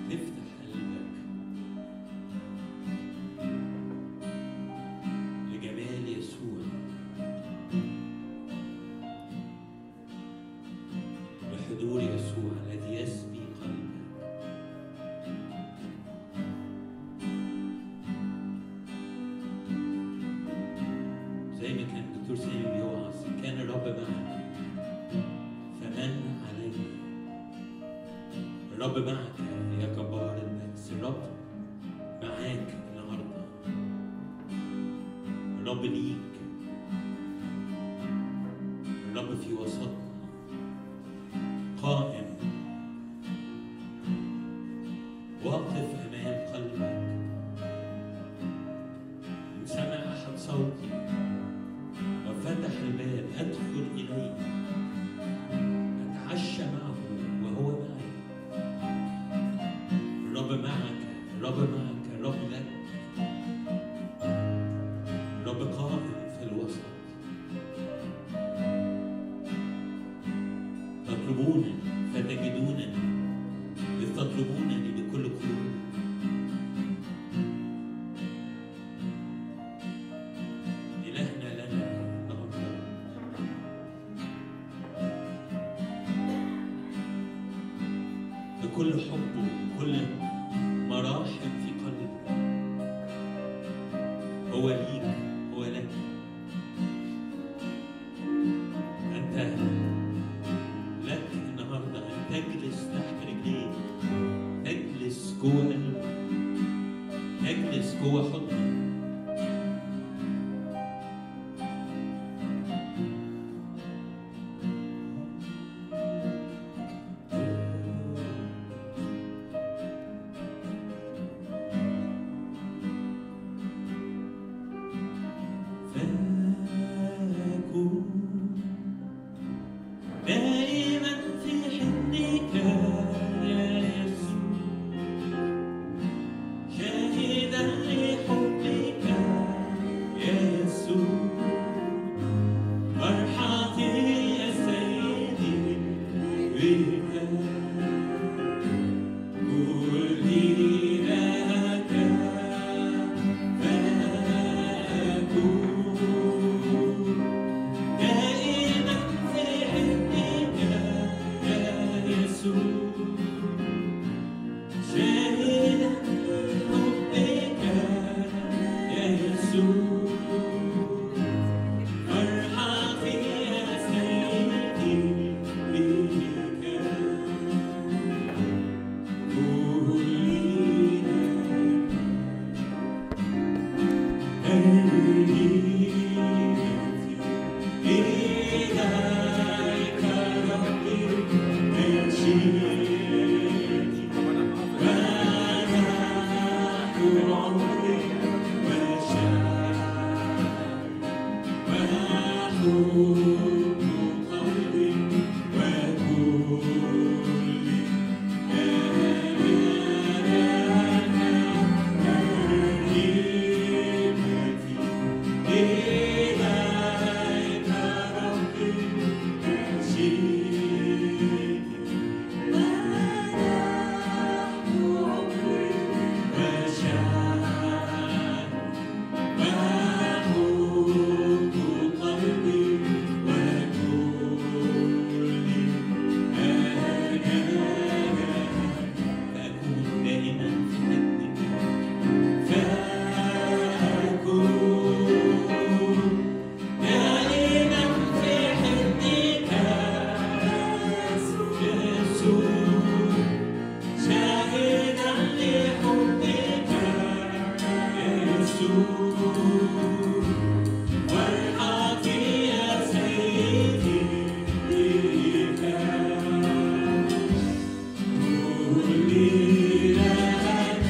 افتح قلبك لجمال يسوع لحضور يسوع الذي يسبي قلبك زي ما كان الدكتور سامي بيوعظ كان الرب معنا فمن علينا الرب معك يا جبار الناس الرب معاك النهارده الرب ليك الرب في وسطنا قائم واقف امام قلبك ان سمع احد صوتي وفتح الباب ادخل اليه اتعشى معه وهو معي الرب معك الرب معك الرب لك الرب قائم في الوسط تطلبونني فتجدونني إذ تطلبونني بكل قلوب إلهنا لنا النهارده بكل حبه وكل مراحم في قلبه هو ليك هو لك أنت لك النهارده أن تجلس تحت رجليه تجلس جوه قلبه تجلس جوه حضنه فأكون دائما في حضنك يا يسوع شاهدا لحبك يا يسوع فرحتي يا سيدي بك كلي لك فأكون دائما في حضنك يا يسوع شاهدا حبك يا يسوع فرحتي يا سيدي بك إليك ربي أمشي وأنا عمري وشاء وحب قلبي وكلي إليك ربي أمشي شاهدا لحبك يا يسوع فرحتي يا سيدي بك كلي لك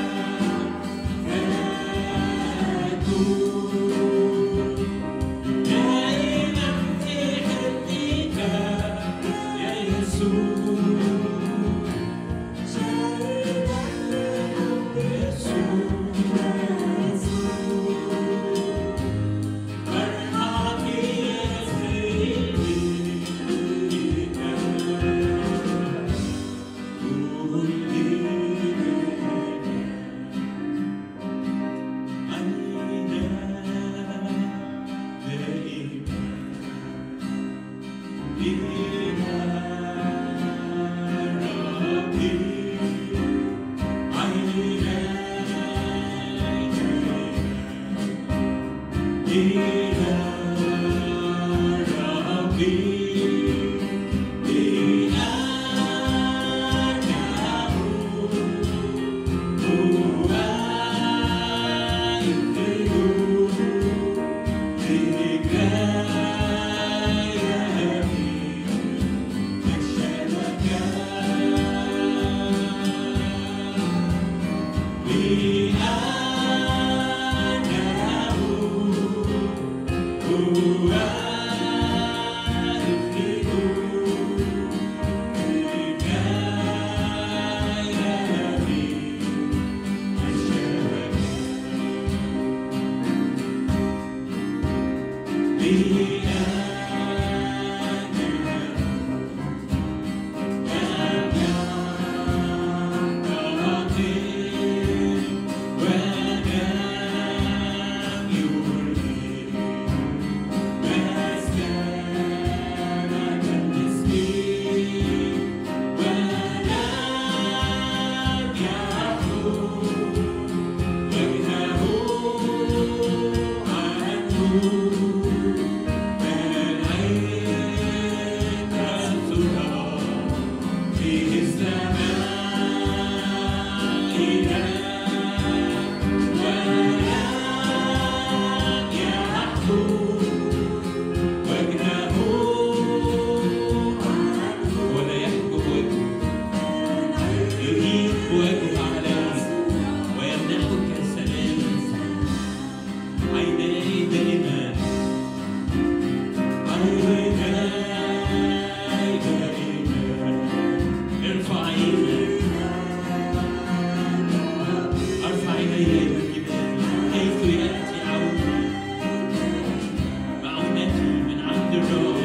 أكون دائما في حضنك يا يسوع Thank ولا يحجب وجهه يهيب وجهه عليك ويمنحك السلام عيناي دائما عيناي دائما ارفع عينك ارفع عيني الى الجبال حيث ياتي عوني معونتي من عند الرب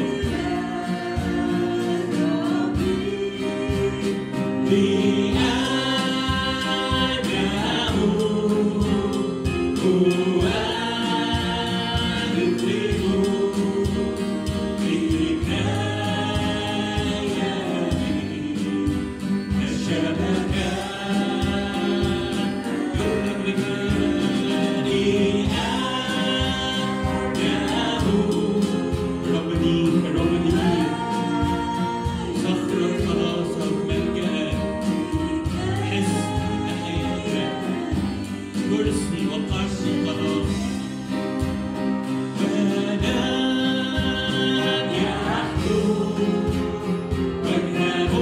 ربني ربني صخرة خلاصك ملجأك حزن ناحيتك كرسي وقرص خلاص ولا يحلو وجهه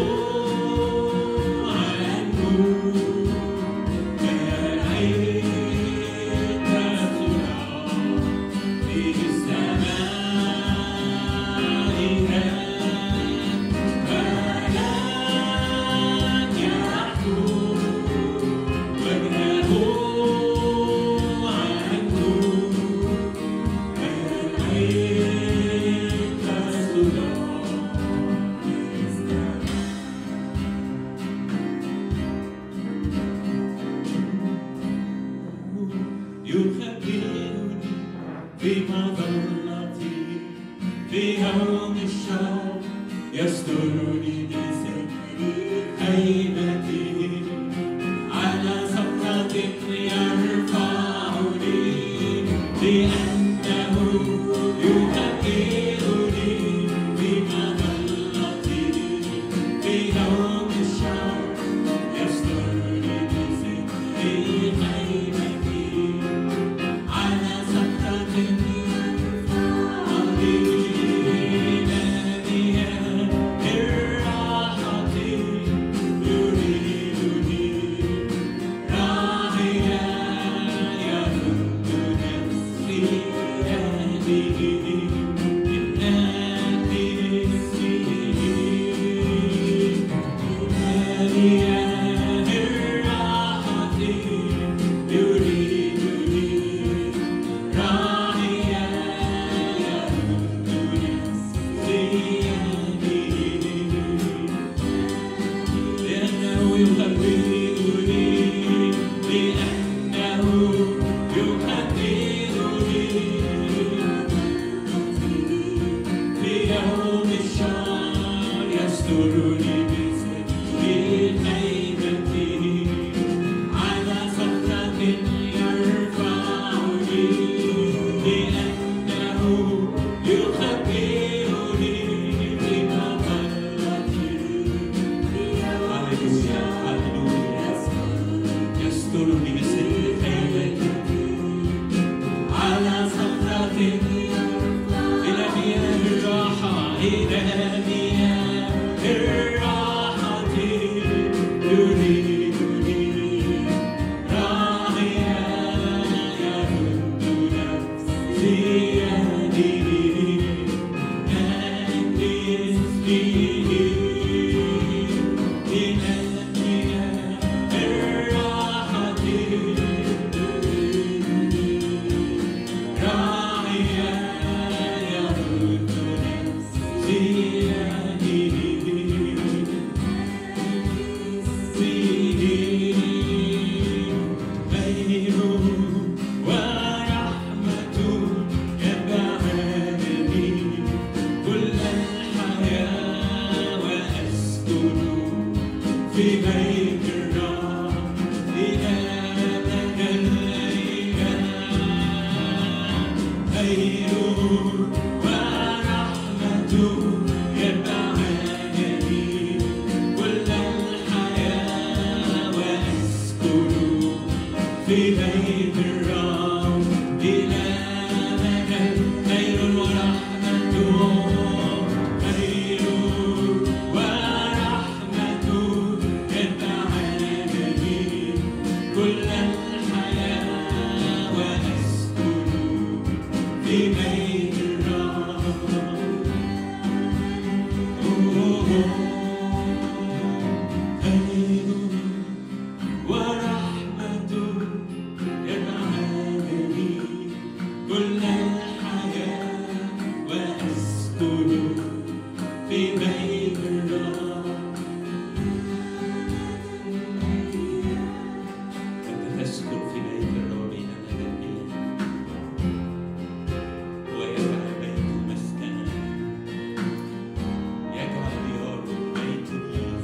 عنه كالعين تسرع في السماء ولن يحكم وجهه عنه كالعين تسرع يخبرني في مظلتي في يوم الشر يسترني بستر هيبته على سقطة يرفعني لأنه يذكرني في مظلتي في يوم الشر يسترني بستر هيبته على سقطة يرفعني هللويا يسترني بسر خيمته على صخرة إلى مياه الراحة إلى مياه الراحة يريدني راعيا يرد نفسي يدي ورحمة يبعدني كل الحياة وأسكن في بيت الرب إلى مدى الأيام خير ورحمة يبعدني كل الحياة وأسكن في بيت الرب إلى مدى خير ورحمة خير ورحمة يبعدني كل الحياة وأسكن في بيت الرب خير ورحمة يبعدني كل الحياة وأسكن في بيت الرب أنت تسكن في بيت الرب إلى مدى الأيام ويجعل بيته مسكنا يجعل دياره بيت الريف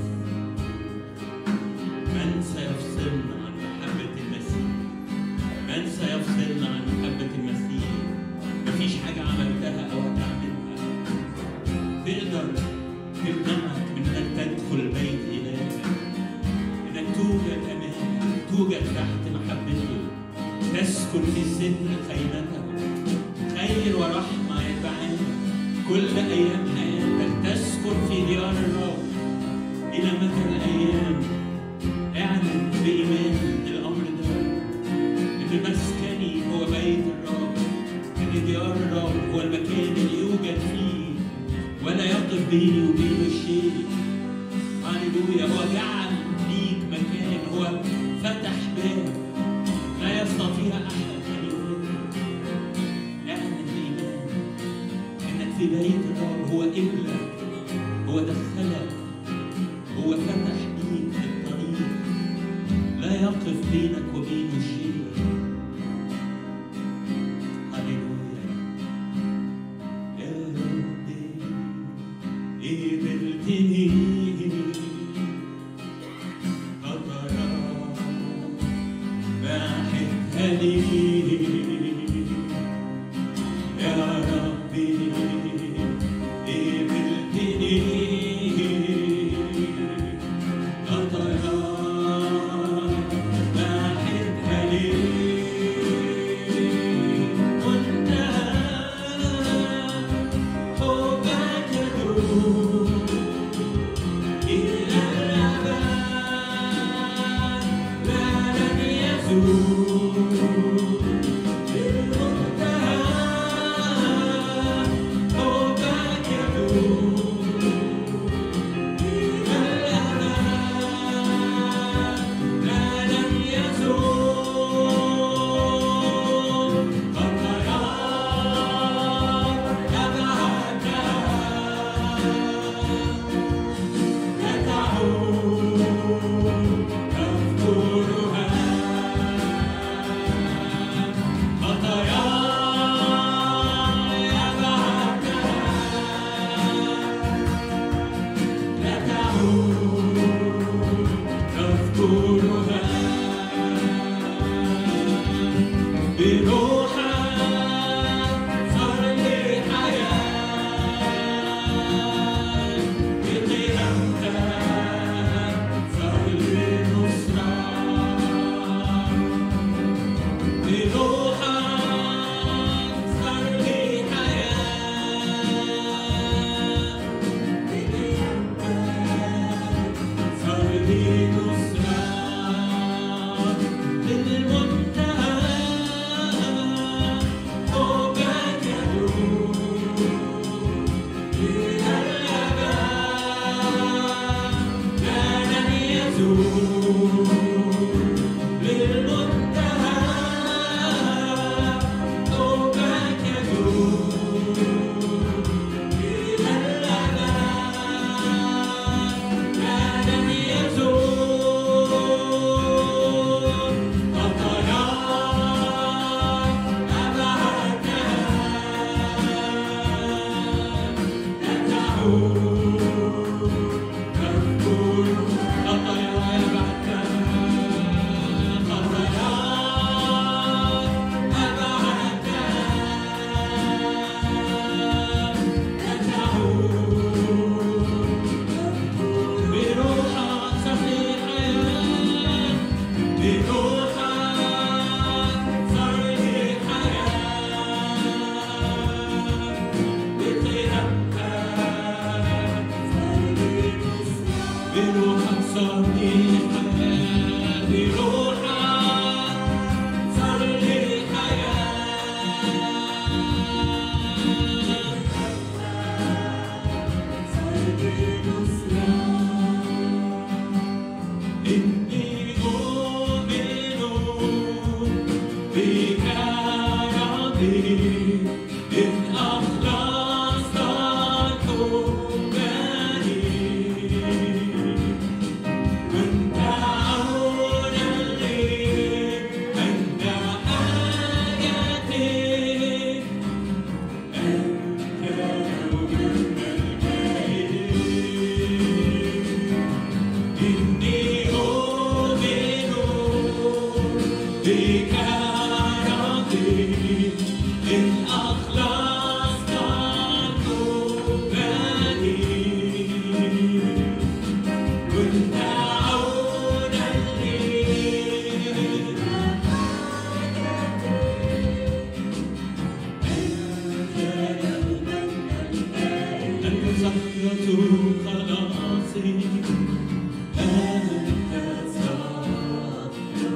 من سيفصلنا عن محبة المسيح من سيفصلنا عن محبة المسيح مفيش حاجة عملتها أو هتعملها تقدر تمنعك من أن تدخل بيت إلهك إنك توجد أمامه توجد تحت محبته تسكن في سن خيمته خير ورحمة يتبعنا كل أيام حياتك تسكن في ديار الرب إلى مدى الأيام اعلن بإيمان الأمر ده إن مسكني هو بيت الرب إن ديار الرب هو المكان اللي يوجد فيه ولا يقف بيني وبينه شيء هللويا هو جعل ليك مكان هو فتح باب لا يستطيع أحد أن يغلقه اعلن بإيمان إنك في بيت الرب هو قبلك هو دخلك هو فتح ليك الطريق لا يقف بينك وبينه شيء هللويا يا ربي قبلتني قدرا باحثها لي يا ربي قبلتني قدرا باحثها لي منتهى حبك يدوم إلى الأبد لا لن يزول المنتهى حبك يدوم إلى الأبد للمنتهى حبك يدوم إلى الأبد لا لن يزول خطاياي أبعدتها لن تعود أذكر خطاياي أبعدتها خطاياي أبعدتها لن تعود بروحك صحيح حياة بروحك صحيح حياة بطيرتك بروحك صحيح حياة بروحك صحيح حياة إني أؤمن بك ربي إن أخلصت قلبي كنت عونا لي عند حاجتي أنت مجد الجاهلين إني أؤمن بك ربي إن أخلصت قلبي كنت عونا لي أنت زهرة خلاصي أنت زهرة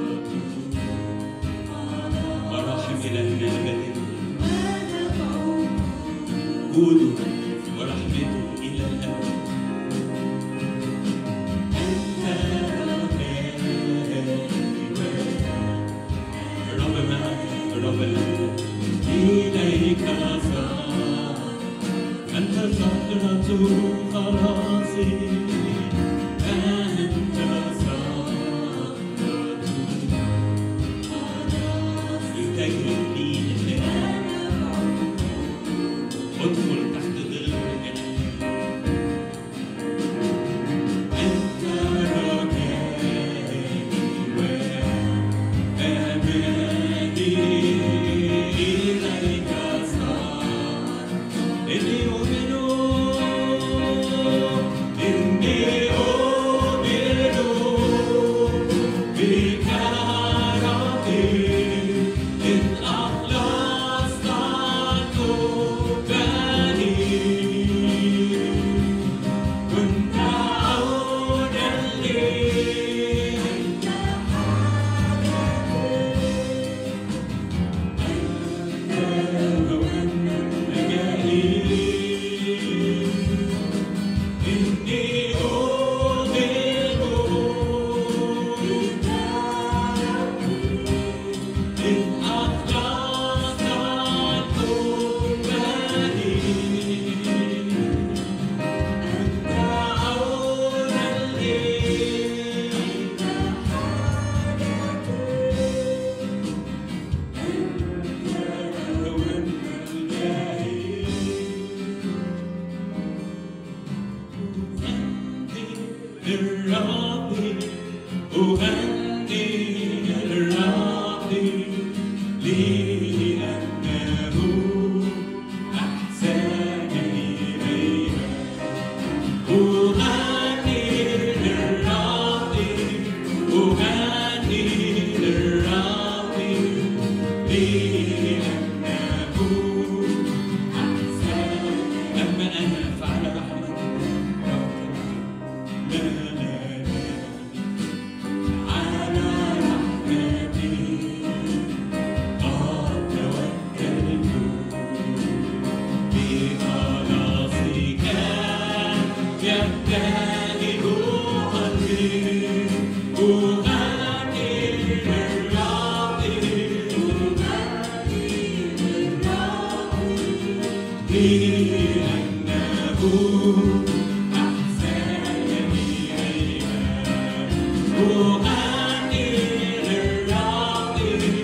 مراحم إلهنا أبدية جوده ورحمته إلى الأبد أنت الرب معك الرب لك إليك صار أنت زهرة خلاصي أنت زهرة التجرب لي ادخل تحت ظل جناحي أنت رجائي وأماني إليك صار إني أؤمن إني أؤمن بك ربي إن أخلصت قلبي كنت عونا لي إني أؤمن إن أخلصت قلبي كنت عونا لي للرب أغني للرب لأنه أحسن إلي أغني للرب أغني للرب لأنه أحسن أما أنا فعلى رحمتك لا لا لا على رحمتي قد توكلت بخلاصك يبتهج قلبي أغني للرب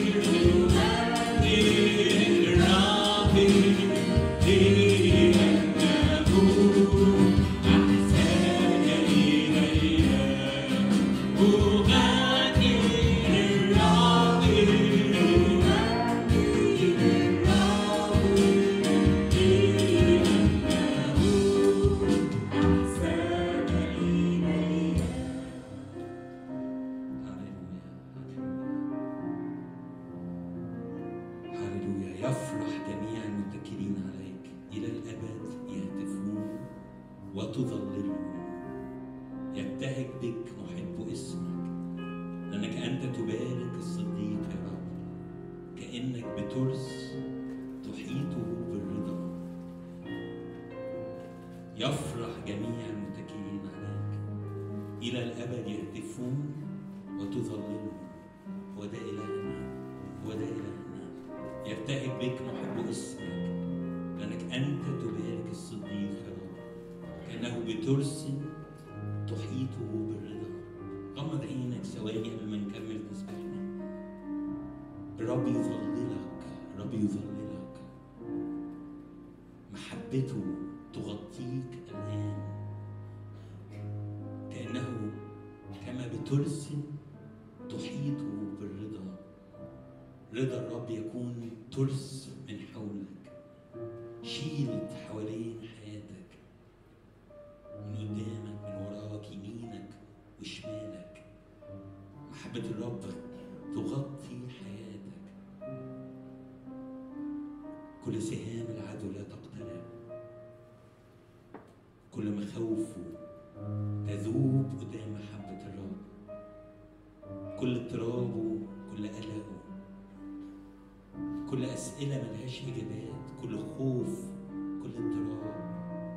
أغني للرب لأنه أحسن إلي أغني للرب هللويا يفرح جميع المتكلين عليك إلى الأبد يهتفون وتظللهم يبتهج بك محب اسمك لأنك أنت تبارك الصديق يا رب كأنك بترس تحيطه بالرضا يفرح جميع المتكلين عليك إلى الأبد يهتفون وتظللهم هو ده إلهنا هو ده إلهنا يرتهب بك محب اسمك لأنك أنت تبارك الصديق يا رب كأنه بترس تحيطه بالرضا غمض عينك ثواني قبل ما نكمل تسبيحنا الرب يظللك الرب يظللك محبته تغطيك الآن كأنه كما بترسم تحيطه بالرضا رضا الرب يكون ترس من حولك شيلد حوالين حياتك من قدامك من وراك يمينك وشمالك محبة الرب تغطي حياتك كل سهام العدو لا تقترب كل مخاوفه تذوب قدام محبة الرب كل اضطرابه كل قلقه كل أسئلة ملهاش إجابات كل خوف كل اضطراب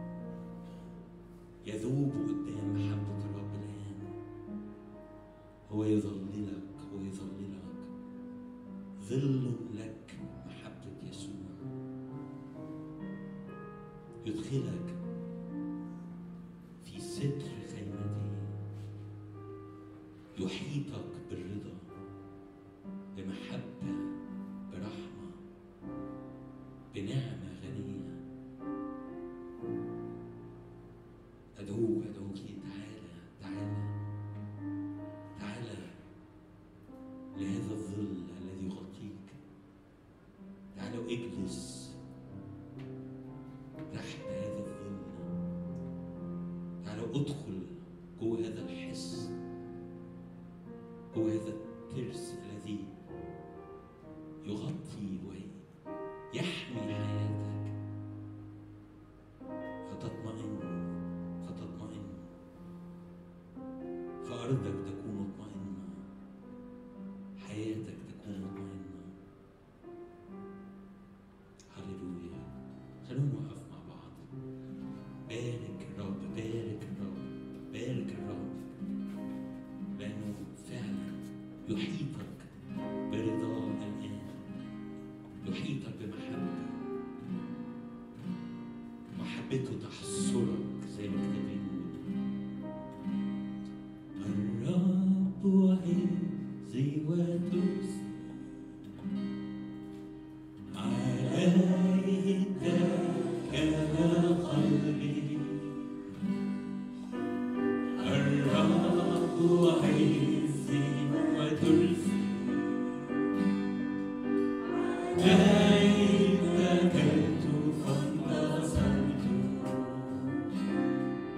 يذوب قدام محبة الرب الآن هو يظللك هو يظللك ظل لك محبة يسوع يدخلك في ستر خيمته يحيطك بالرضا بمحبة برحمة بنعمة غنية أدعوك أدعوك تعالى تعالى تعالى لهذا الظل الذي يغطيك تعالى واجلس تحت هذا الظل تعالى ادخل جوه هذا الحس جوه هذا الترس الذي يغطي ويحمي حياتك فتطمئن فتطمئن فأرضك تكون مطمئنة حياتك تكون مطمئنة هللويا خلونا نوقف مع بعض بارك الرب بارك الرب بارك الرب لأنه فعلا يحيطك برضاه الآن يحيطك بمحبة محبته تحصرك زي ما الكتاب بيقول الرب عزي وترسي عليه اتكل قلبي الرب عزي وترسي عليه اتكلت فانتصرت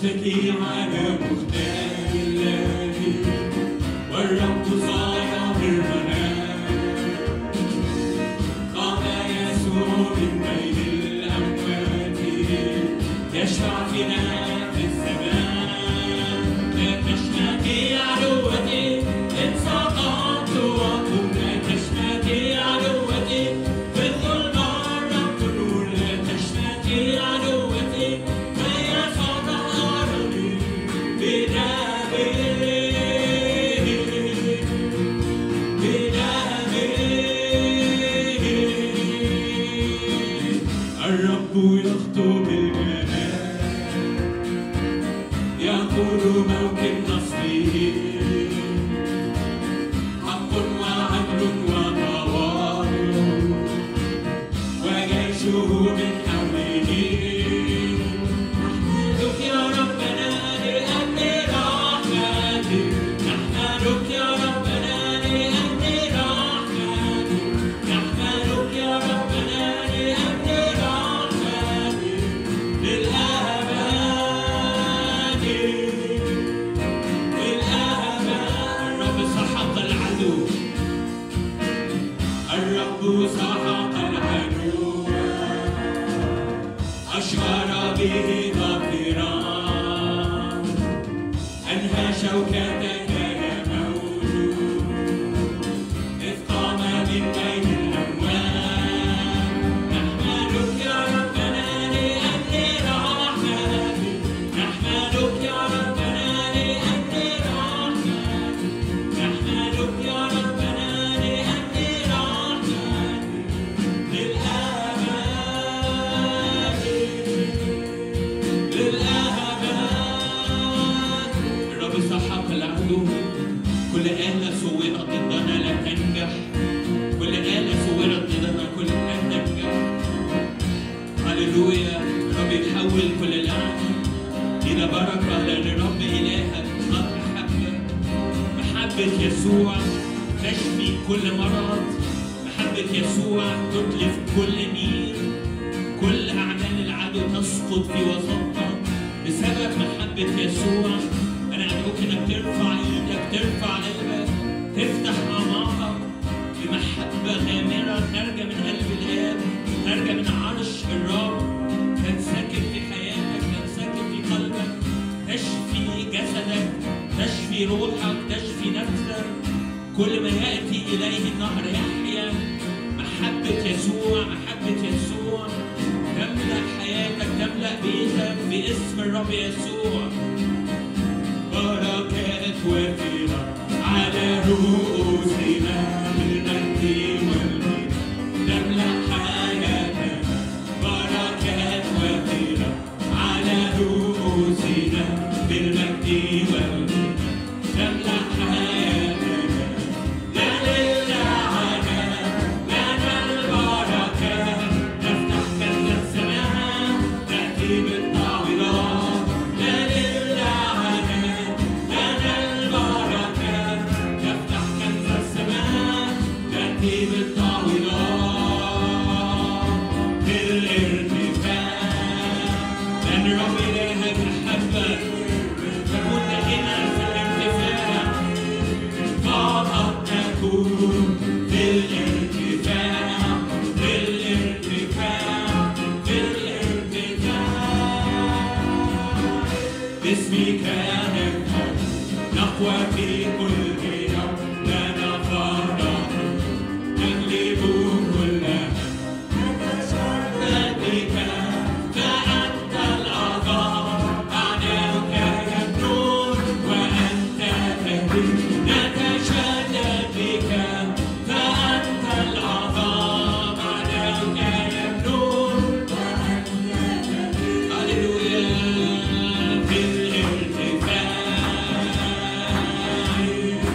أشتكي على مختار الله والرب صار المنام قام يسوع من بين الأموات يشفع فينا في السماء لا تشتكي عدوتي إن سقطت وأقوم لا تشتكي عدوتي في الظلمة الرب نور لا تشتكي عدوتي فهي ستظهرني بدمه الرب يخطو بالجمال يقول موكب نصره حق وعدل وتواضع وجيشه من حوله نحمدك يا ربنا لأجل رحمتك نحمدك يا ربنا لأجل رحمتك نحمدك يا ربنا لأجل رحمتك للأبد للأبد الرب سحق العدو الرب سحق العدو أشعر به ظافرا أنهى شوكتك يا موجود إذ قام من بين الأموات نحمدك يا ربنا لأجل رحمتك نحمدك يا ربنا لأجل رحمتك نحمدك يا ربنا لأجل رحمتك للأبد للأبد الرب سحق العدو كل آلة صورت ضدنا لا تنجح كل آلة صورت ضدنا كل لا تنجح هللويا الرب يحول كل لعنة إلى بركة لأن الرب إلهك قد محبة محبة يسوع تشفي كل مرض محبة يسوع تتلف كل نير كل أعمال العدو تسقط في وسطنا بسبب محبة يسوع أنا أدعوك إنك ترفع إيدك ترفع قلبك تفتح أعماقك بمحبة غامرة خارجة من قلب الآب خارجة من عرش الرب تنسكب في حياتك تنسكب في قلبك تشفي جسدك تشفي روحك تشفي نفسك كل ما يأتي إليه النهر يحيا محبة يسوع محبة يسوع تملأ حياتك تملأ بيتك باسم الرب يسوع بركات وفيرة على رؤوسنا بالمجد والمجد تملأ حياتنا بركات وفيرة على رؤوسنا بالمجد والمجد تملأ حياتنا لا للعنة لنا البركات نفتح كنز السماء تأتي بالتعويضات لا للعنة لنا البركات نفتح كنز السماء تأتي بالتعويضات بالارتفاع لأن رب إلهك محبة تكون دائما في الارتفاع فقط تكون في الارتفاع في الارتفاع في الارتفاع باسمك نفهم نقوى في كل يوم لنا فرح نغلب كل هم بك فأنت الأعظم أعناك يبنون وأنت تهدي نتشدد بك فأنت الأعظم أعناك يبنون هللويا في الارتفاع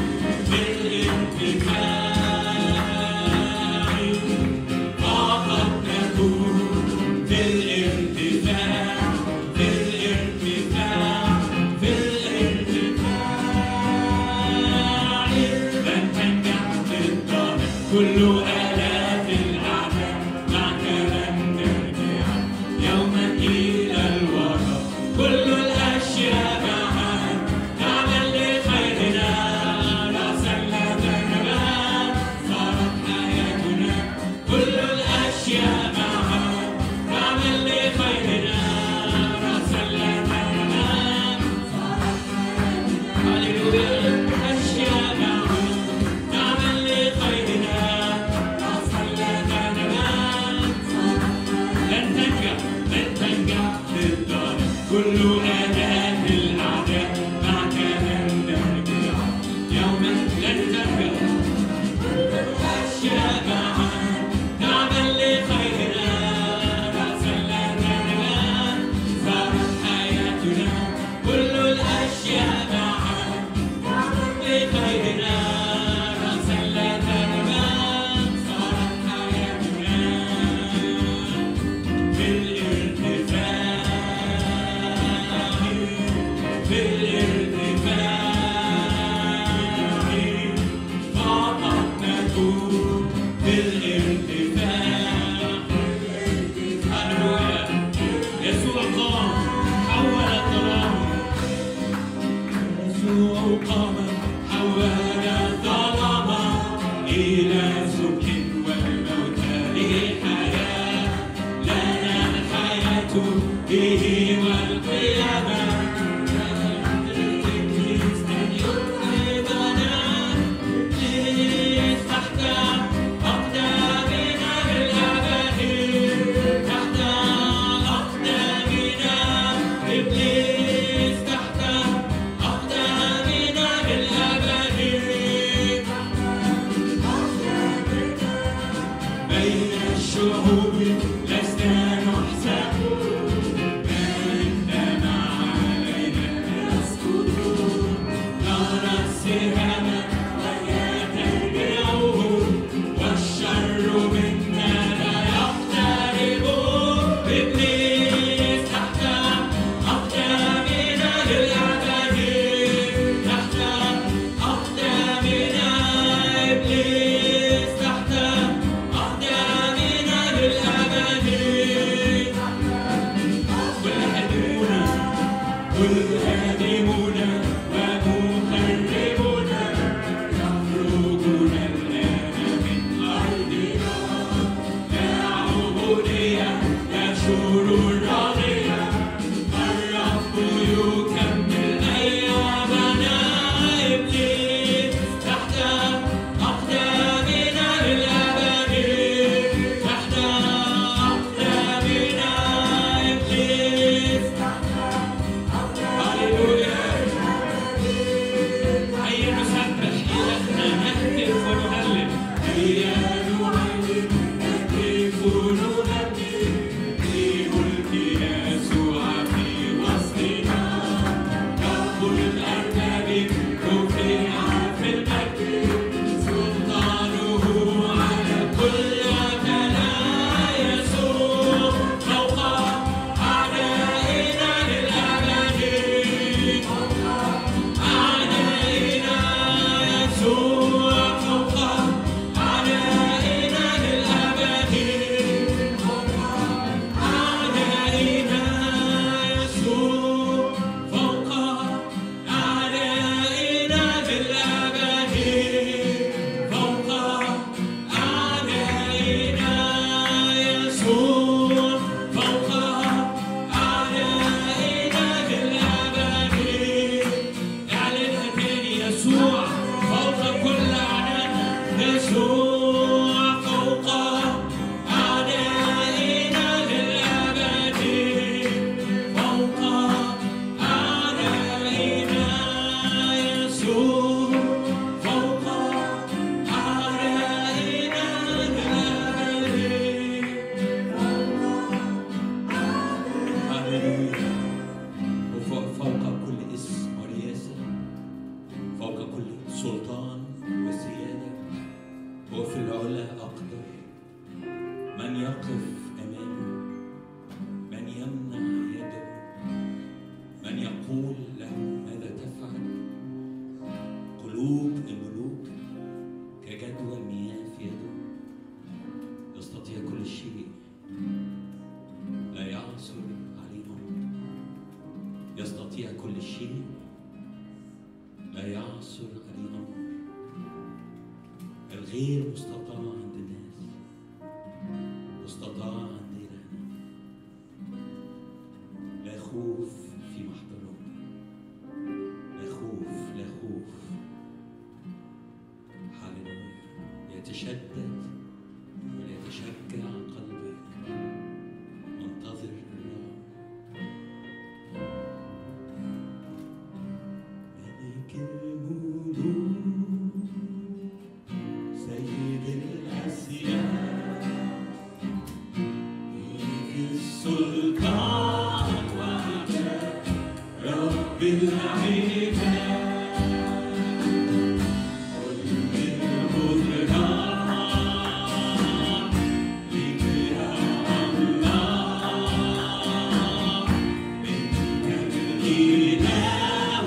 إله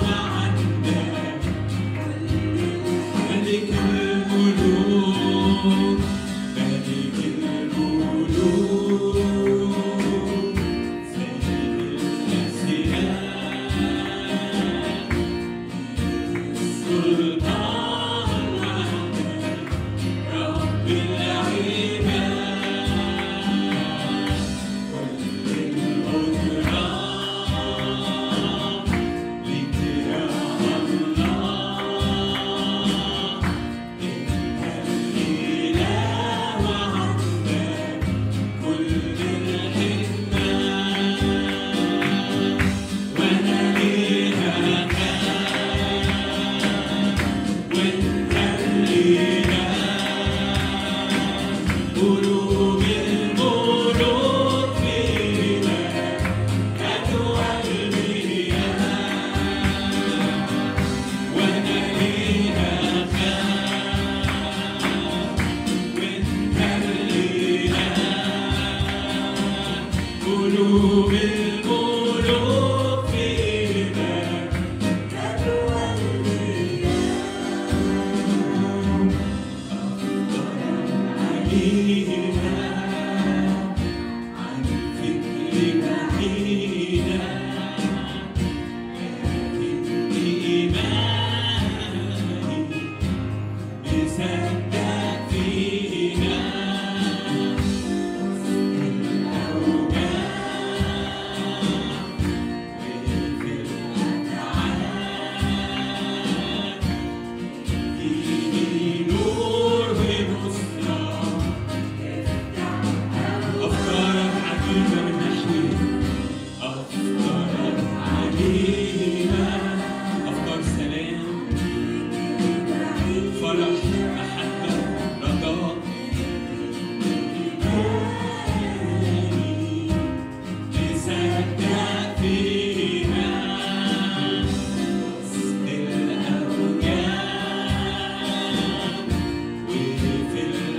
الملوك فينا علينا عن فكرنا فينا لكن إيماني يصدق فينا أفكارك عجيبة من نحوي أفكارك عجيبة أفكار سلام فرح محبة رجاء تصدق فينا وسط الأوجاع وفي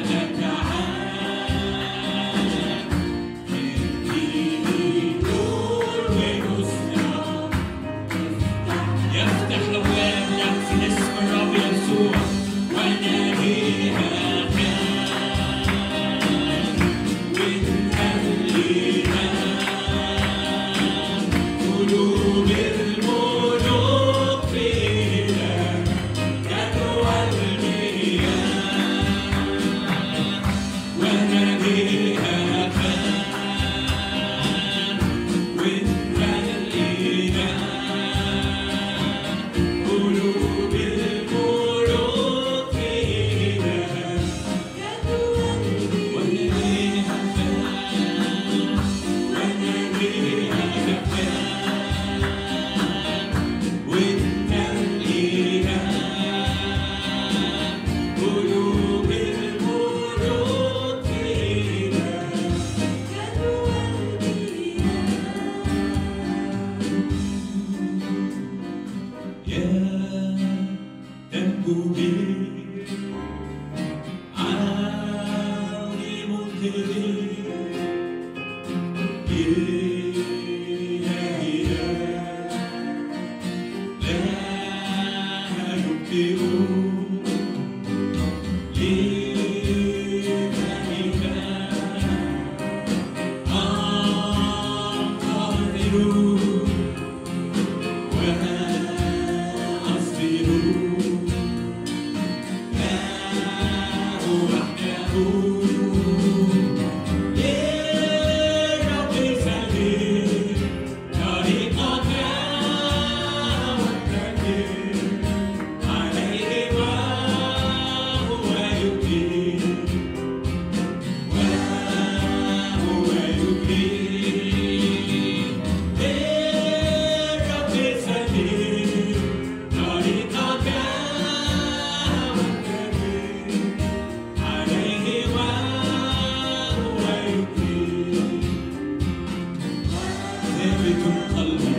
الأتعاب يديني نور ونصرة يفتح أبوابنا في اسم الرب يسوع وأنا ليها خان ونخليها قلوب الملوك فينا جدوى المياه وأنا ليها خان ونخليها قلوب الملوك فينا وأنا ليها خان وأنا ليها خان ونخليها قلوب الملوك فينا يا تنبوبي عالم كبير إلهي لا يبدئ لذلك أنقذ ثابت قلبي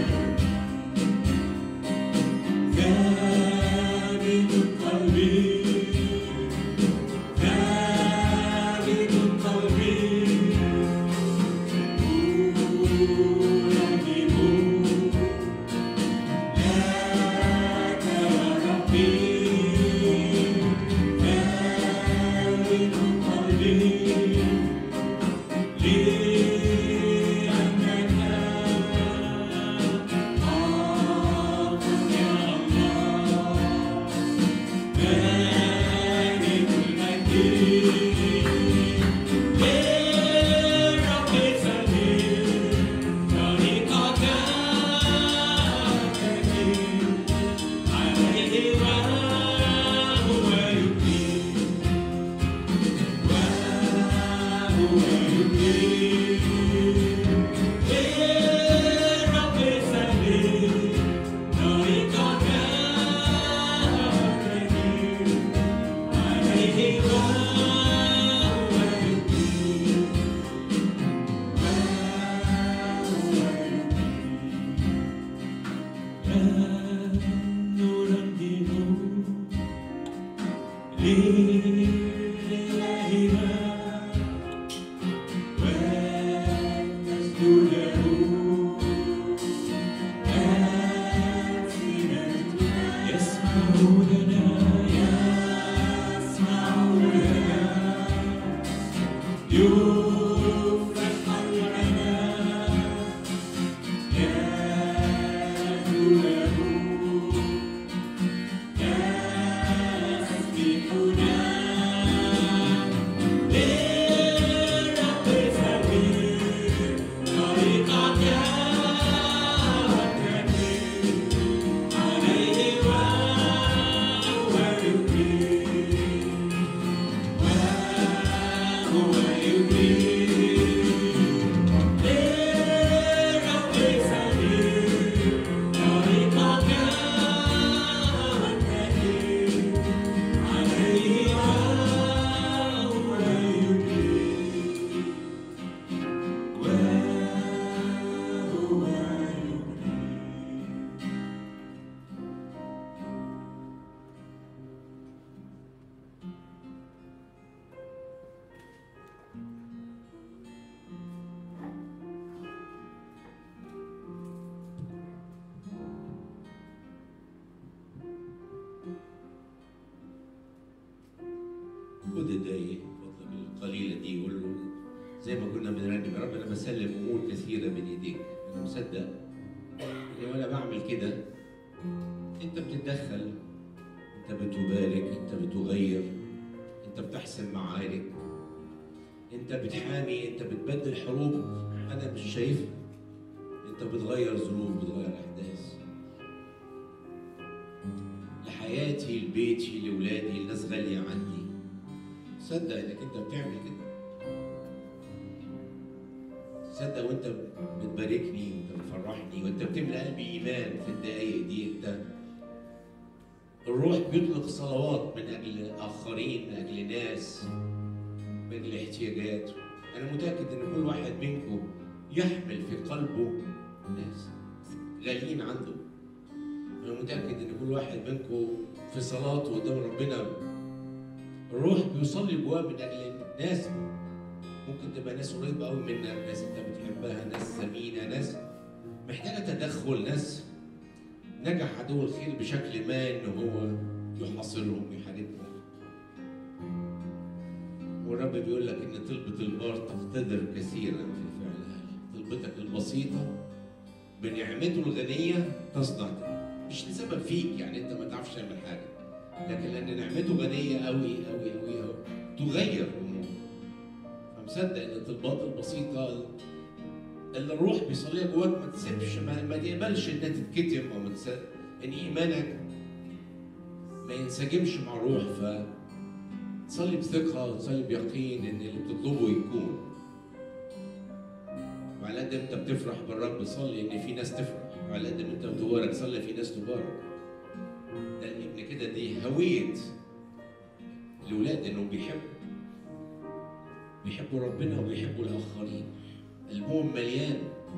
ثابت قلبي ثابت قلبي أرنم لك يا ربي ثابت قلبي لأنك حافظ يا الله مالك المجيد للرب سبيل طريقك تجيب عليه وهو يبكي وهو يبكي للرب سبيل طريقك تجيب عليه وهو يبكي ونسجد له دقايق فضلك القليله دي يقول له زي ما كنا بنرنم يا رب انا بسلم امور كثيره بين ايديك انا مصدق ان وانا بعمل كده انت بتتدخل انت بتبارك انت بتغير انت بتحسم معارك انت بتحامي انت بتبدل حروب انا مش شايفها انت بتغير ظروف بتغير احداث لحياتي لبيتي لاولادي لناس غاليه عندي صدق انك انت بتعمل كده صدق وانت بتباركني وانت بتفرحني وانت بتملى قلبي ايمان في الدقايق دي انت الروح بيطلق صلوات من اجل اخرين من اجل ناس من اجل احتياجات انا متاكد ان كل واحد منكم يحمل في قلبه ناس غاليين عنده انا متاكد ان كل واحد منكم في صلاته قدام ربنا الروح بيصلي جواه من اجل ناس ممكن تبقى ناس قريبه قوي منك ناس انت بتحبها ناس ثمينه ناس محتاجه تدخل ناس نجح عدو الخير بشكل ما ان هو يحاصرهم يحاربهم والرب بيقول لك ان طلبة البار تقتدر كثيرا في فعلها طلبتك البسيطة بنعمته الغنية تصنع مش لسبب فيك يعني انت ما تعرفش تعمل حاجة لكن لان نعمته غنية قوي قوي قوي قوي تغير الامور فمصدق ان الطلبات البسيطة اللي الروح بيصليها جواك ما تسيبش ما, ما تقبلش انها تتكتم او ما تس... ان ايمانك ما ينسجمش مع الروح ف تصلي بثقة وتصلي بيقين إن اللي بتطلبه يكون. وعلى قد ما أنت بتفرح بالرب صلي إن في ناس تفرح، وعلى قد ما أنت بتبارك صلي في ناس تبارك. ده الابن كده دي هوية الأولاد إنهم بيحبوا. بيحبوا ربنا وبيحبوا الآخرين. قلبهم مليان.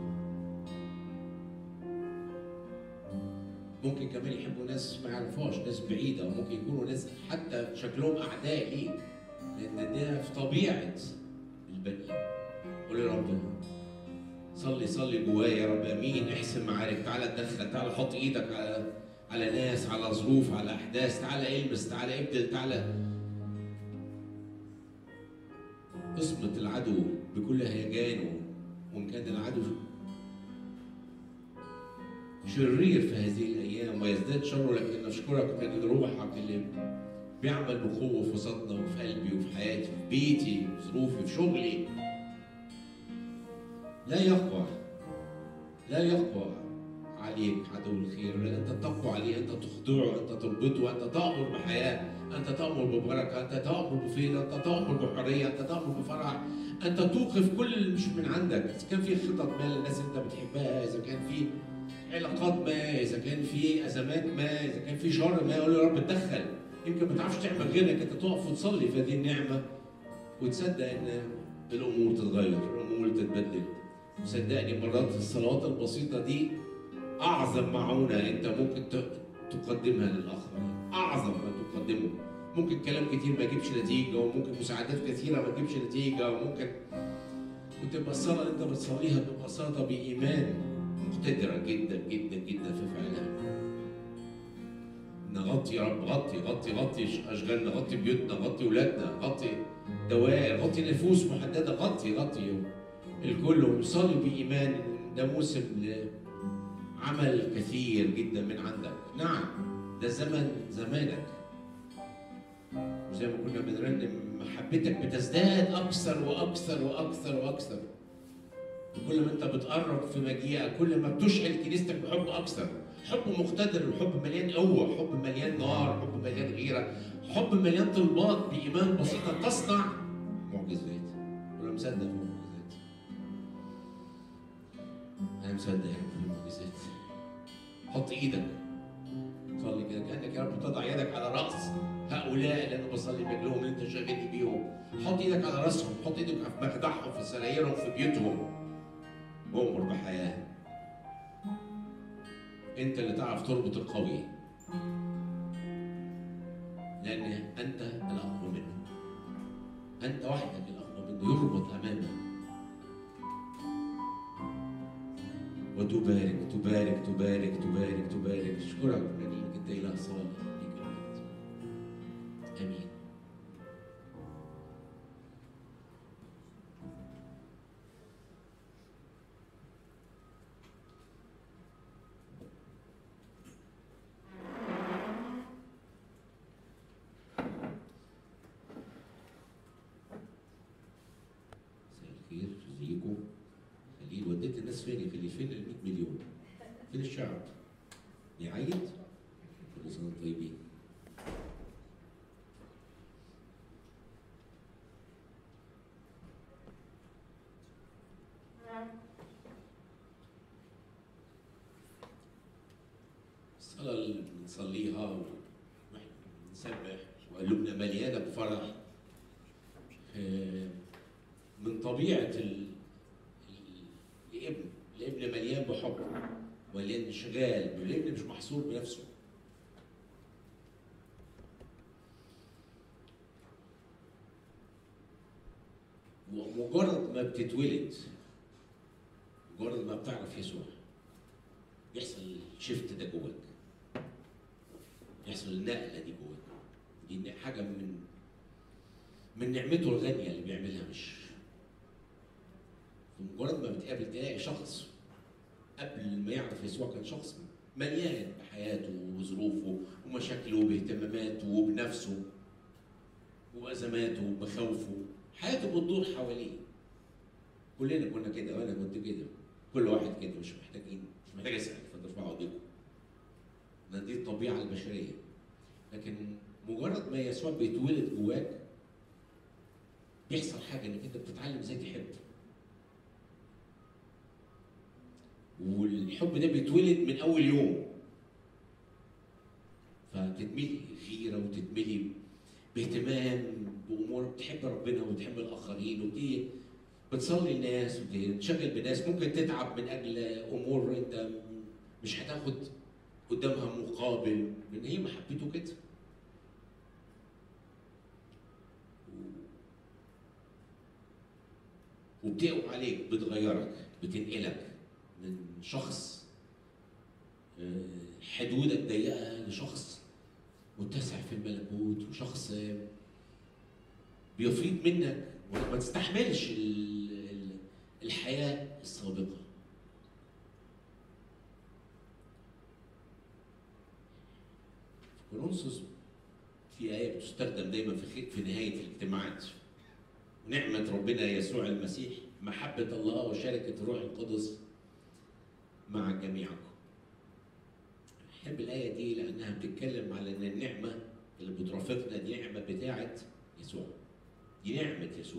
ممكن كمان يحبوا ناس ما يعرفوهاش ناس بعيدة وممكن يكونوا ناس حتى شكلهم أعداء ليه لأن ده في طبيعة البني قول يا رب صلي صلي جوايا يا رب امين احسن معارك تعالى اتدخل تعالى حط ايدك على على ناس على ظروف على احداث تعالى المس تعالى ابدل تعالى اصمت العدو بكل هيجانه وان كان العدو شرير في هذه الايام ويزداد شره لكن نشكرك من اجل روحك اللي بيعمل بقوه في وسطنا وفي قلبي وفي حياتي في بيتي في ظروفي في شغلي لا يقوى لا يقوى عليك عدو الخير لا انت تقوى عليه انت تخضعه انت تربطه انت تامر بحياه انت تامر ببركه انت تامر بفيض انت تامر بحريه انت تامر بفرح انت توقف كل اللي مش من عندك اذا كان في خطط ما للناس انت بتحبها اذا كان في علاقات ما اذا كان في ازمات ما اذا كان في شر ما يقول يا رب اتدخل يمكن ما تعرفش تعمل غير انك انت تقف وتصلي في هذه النعمه وتصدق ان الامور تتغير الامور تتبدل وصدقني مرات الصلوات البسيطه دي اعظم معونه انت ممكن تقدمها للاخرين اعظم ما تقدمه ممكن كلام كتير ما يجيبش نتيجه وممكن مساعدات كثيره ما تجيبش نتيجه وممكن وتبقى الصلاه اللي انت بتصليها ببساطه بايمان مقتدره جدا جدا جدا في فعلها نغطي يا رب غطي غطي غطي اشغالنا غطي بيوتنا غطي اولادنا غطي دوائر غطي نفوس محدده غطي غطي الكل ونصلي بايمان ده موسم لعمل كثير جدا من عندك نعم ده زمن زمانك وزي ما كنا بنرنم محبتك بتزداد اكثر واكثر واكثر واكثر كل ما انت بتقرب في مجيئك كل ما بتشعل كنيستك بحب اكثر حب مقتدر حب مليان قوه حب مليان نار حب مليان غيره حب مليان طلبات بايمان بسيطه تصنع معجزات ولا مصدق في المعجزات انا مصدق يا رب في المعجزات حط ايدك صلي كده كانك يا رب تضع يدك على راس هؤلاء اللي انا بصلي باجلهم اللي انت شاغلني بيهم حط ايدك على راسهم حط ايدك في مخدعهم في سرايرهم في بيوتهم وامر بحياه انت اللي تعرف تربط القوي لان انت الاقوى منه انت وحدك الاقوى منه يربط امامك وتبارك تبارك تبارك تبارك تبارك اشكرك من انك انت اله صالح ليك المجد امين فيكم خليل وديت الناس فين يا خليل فين ال 100 مليون فين الشعب يعيد كل سنه وانتم طيبين الصلاة اللي بنصليها ونحن بنسبح وقلوبنا مليانة بفرح آه، من طبيعة ال- ال- الابن الابن مليان بحب مليان انشغال الابن مش محصور بنفسه ومجرد ما بتتولد مجرد ما بتعرف يسوع يحصل الشيفت ده جواك يحصل النقله دي جواك دي حاجه من من نعمته الغاليه اللي بيعملها مش مجرد ما بتقابل تلاقي شخص قبل ما يعرف يسوع كان شخص مليان بحياته وظروفه ومشاكله وباهتماماته وبنفسه وازماته ومخاوفه حياته بتدور حواليه كلنا كنا كده وانا كنت كده كل واحد كده مش محتاجين مش محتاج اسال فترفعوا ايديكم ده دي الطبيعه البشريه لكن مجرد ما يسوع بيتولد جواك بيحصل حاجه انك انت بتتعلم ازاي تحب والحب ده بيتولد من اول يوم فتتملي غيره وتتملي باهتمام بامور بتحب ربنا وبتحب الاخرين وبتيجي بتصلي الناس وتنشغل بناس ممكن تتعب من اجل امور انت مش هتاخد قدامها مقابل لان هي محبته كده وبتقوى عليك بتغيرك بتنقلك من شخص آه، حدودك ضيقه لشخص متسع في الملكوت وشخص آه، بيفيض منك وما تستحملش ال- ال- الحياه السابقه في كورنثوس في آية بتستخدم دايما في خ- في نهاية الاجتماعات نعمة ربنا يسوع المسيح محبة الله وشركة الروح القدس مع جميعكم أحب الآية دي لأنها بتتكلم على إن النعمة اللي بترافقنا دي نعمة بتاعة يسوع دي نعمة يسوع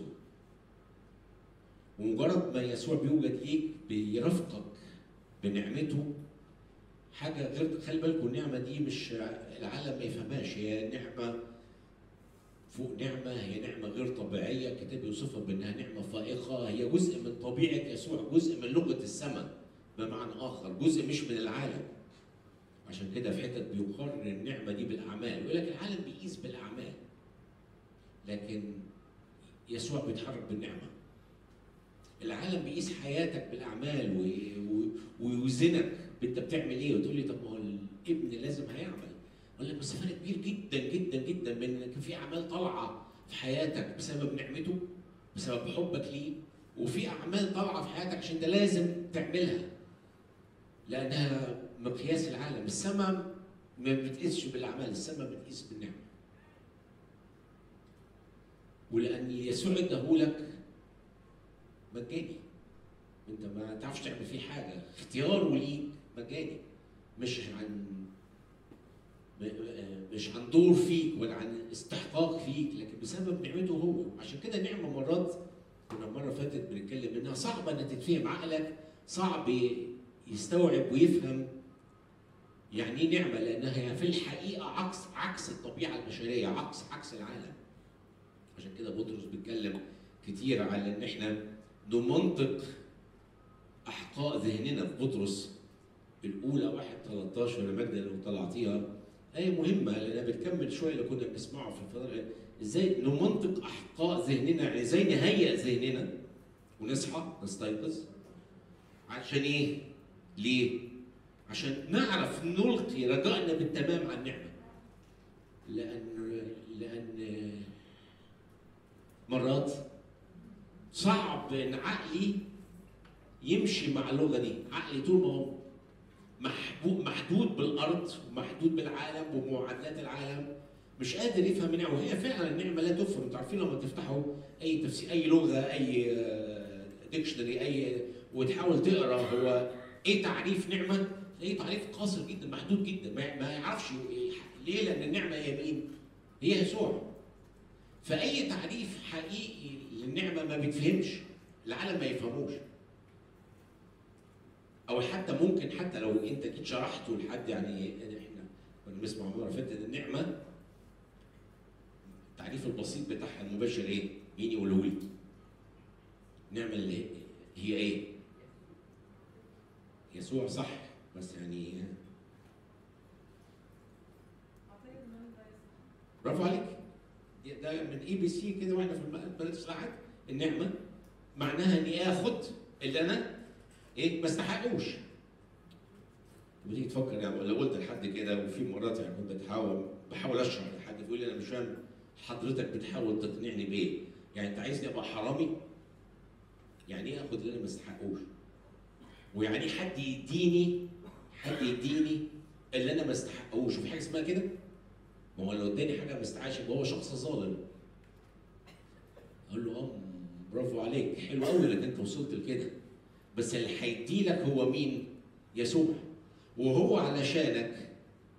ومجرد ما يسوع بيوجد ليك بيرافقك بنعمته حاجة غير خلي بالكم النعمة دي مش العالم ما يفهمهاش هي نعمة فوق نعمة هي نعمة غير طبيعية الكتاب يوصفها بأنها نعمة فائقة هي جزء من طبيعة يسوع جزء من لغة السماء بمعنى آخر جزء مش من العالم عشان كده في حتت بيقارن النعمة دي بالأعمال يقول لك العالم بيقيس بالأعمال لكن يسوع بيتحرك بالنعمة العالم بيقيس حياتك بالاعمال و- و- ويوزنك انت بتعمل ايه وتقول لي طب ما هو الابن لازم هيعمل اقول لك بس فرق كبير جدا جدا جدا بين انك في اعمال طالعه في حياتك بسبب نعمته بسبب حبك ليه وفي اعمال طالعه في حياتك عشان انت لازم تعملها لانها مقياس العالم السماء ما بتقيسش بالاعمال السماء بتقيس بالنعمه ولان يسوع اداهولك مجاني انت ما تعرفش تعمل فيه حاجه اختياره ليك مجاني مش عن م- مش عن دور فيك ولا عن استحقاق فيك لكن بسبب نعمته هو عشان كده النعمه مرات كنا المره فاتت بنتكلم انها صعبه انها تتفهم عقلك صعب يستوعب ويفهم يعني ايه نعمه لانها هي في الحقيقه عكس عكس الطبيعه البشريه عكس عكس العالم عشان كده بطرس بيتكلم كتير على ان احنا نمنطق احقاء ذهننا في بطرس الاولى 1 13 يا مجد لو طلعتيها آية مهمة لأنها بتكمل شوية اللي كنا بنسمعه في الفترة إزاي نمنطق أحقاء ذهننا يعني إزاي نهيئ ذهننا ونصحى نستيقظ عشان إيه؟ ليه؟ عشان نعرف نلقي رجائنا بالتمام على النعمة لأن لأن مرات صعب ان عقلي يمشي مع اللغه دي عقلي طول ما هو محبوب محدود بالارض ومحدود بالعالم ومعادلات العالم مش قادر يفهم النعمه وهي فعلا النعمه لا تفهم انتوا عارفين لما تفتحوا اي تفسير اي لغه اي آه، ديكشنري اي وتحاول تقرا هو ايه تعريف نعمه تلاقيه تعريف قاصر جدا محدود جدا ما ما يعرفش إيه- ليه لان النعمه هي مين؟ هي يسوع فاي تعريف حقيقي للنعمه ما بيتفهمش العالم ما يفهموش او حتى ممكن حتى لو انت جيت شرحته لحد يعني احنا كنا بنسمع مره فاتت النعمه التعريف البسيط بتاعها المباشر ايه؟ مين يقوله لي؟ النعمه اللي هي ايه؟ يسوع صح بس يعني برافو عليك ده من اي بي سي كده واحنا في بلد الصلاحات النعمه معناها اني اخد اللي انا ايه ما استحقوش وتيجي تفكر يعني لو قلت لحد كده وفي مرات يعني كنت بتحاول بحاول اشرح لحد يقول لي انا مش فاهم حضرتك بتحاول تقنعني بايه؟ يعني انت عايزني ابقى حرامي؟ يعني ايه اخد اللي انا ما استحقوش؟ ويعني إيه حد يديني حد يديني اللي انا ما استحقوش وفي حاجه اسمها كده؟ ما هو لو اداني حاجه ما استحقش يبقى هو شخص ظالم. اقول له اه برافو عليك حلو قوي انك انت وصلت لكده بس اللي هيدي لك هو مين؟ يسوع وهو علشانك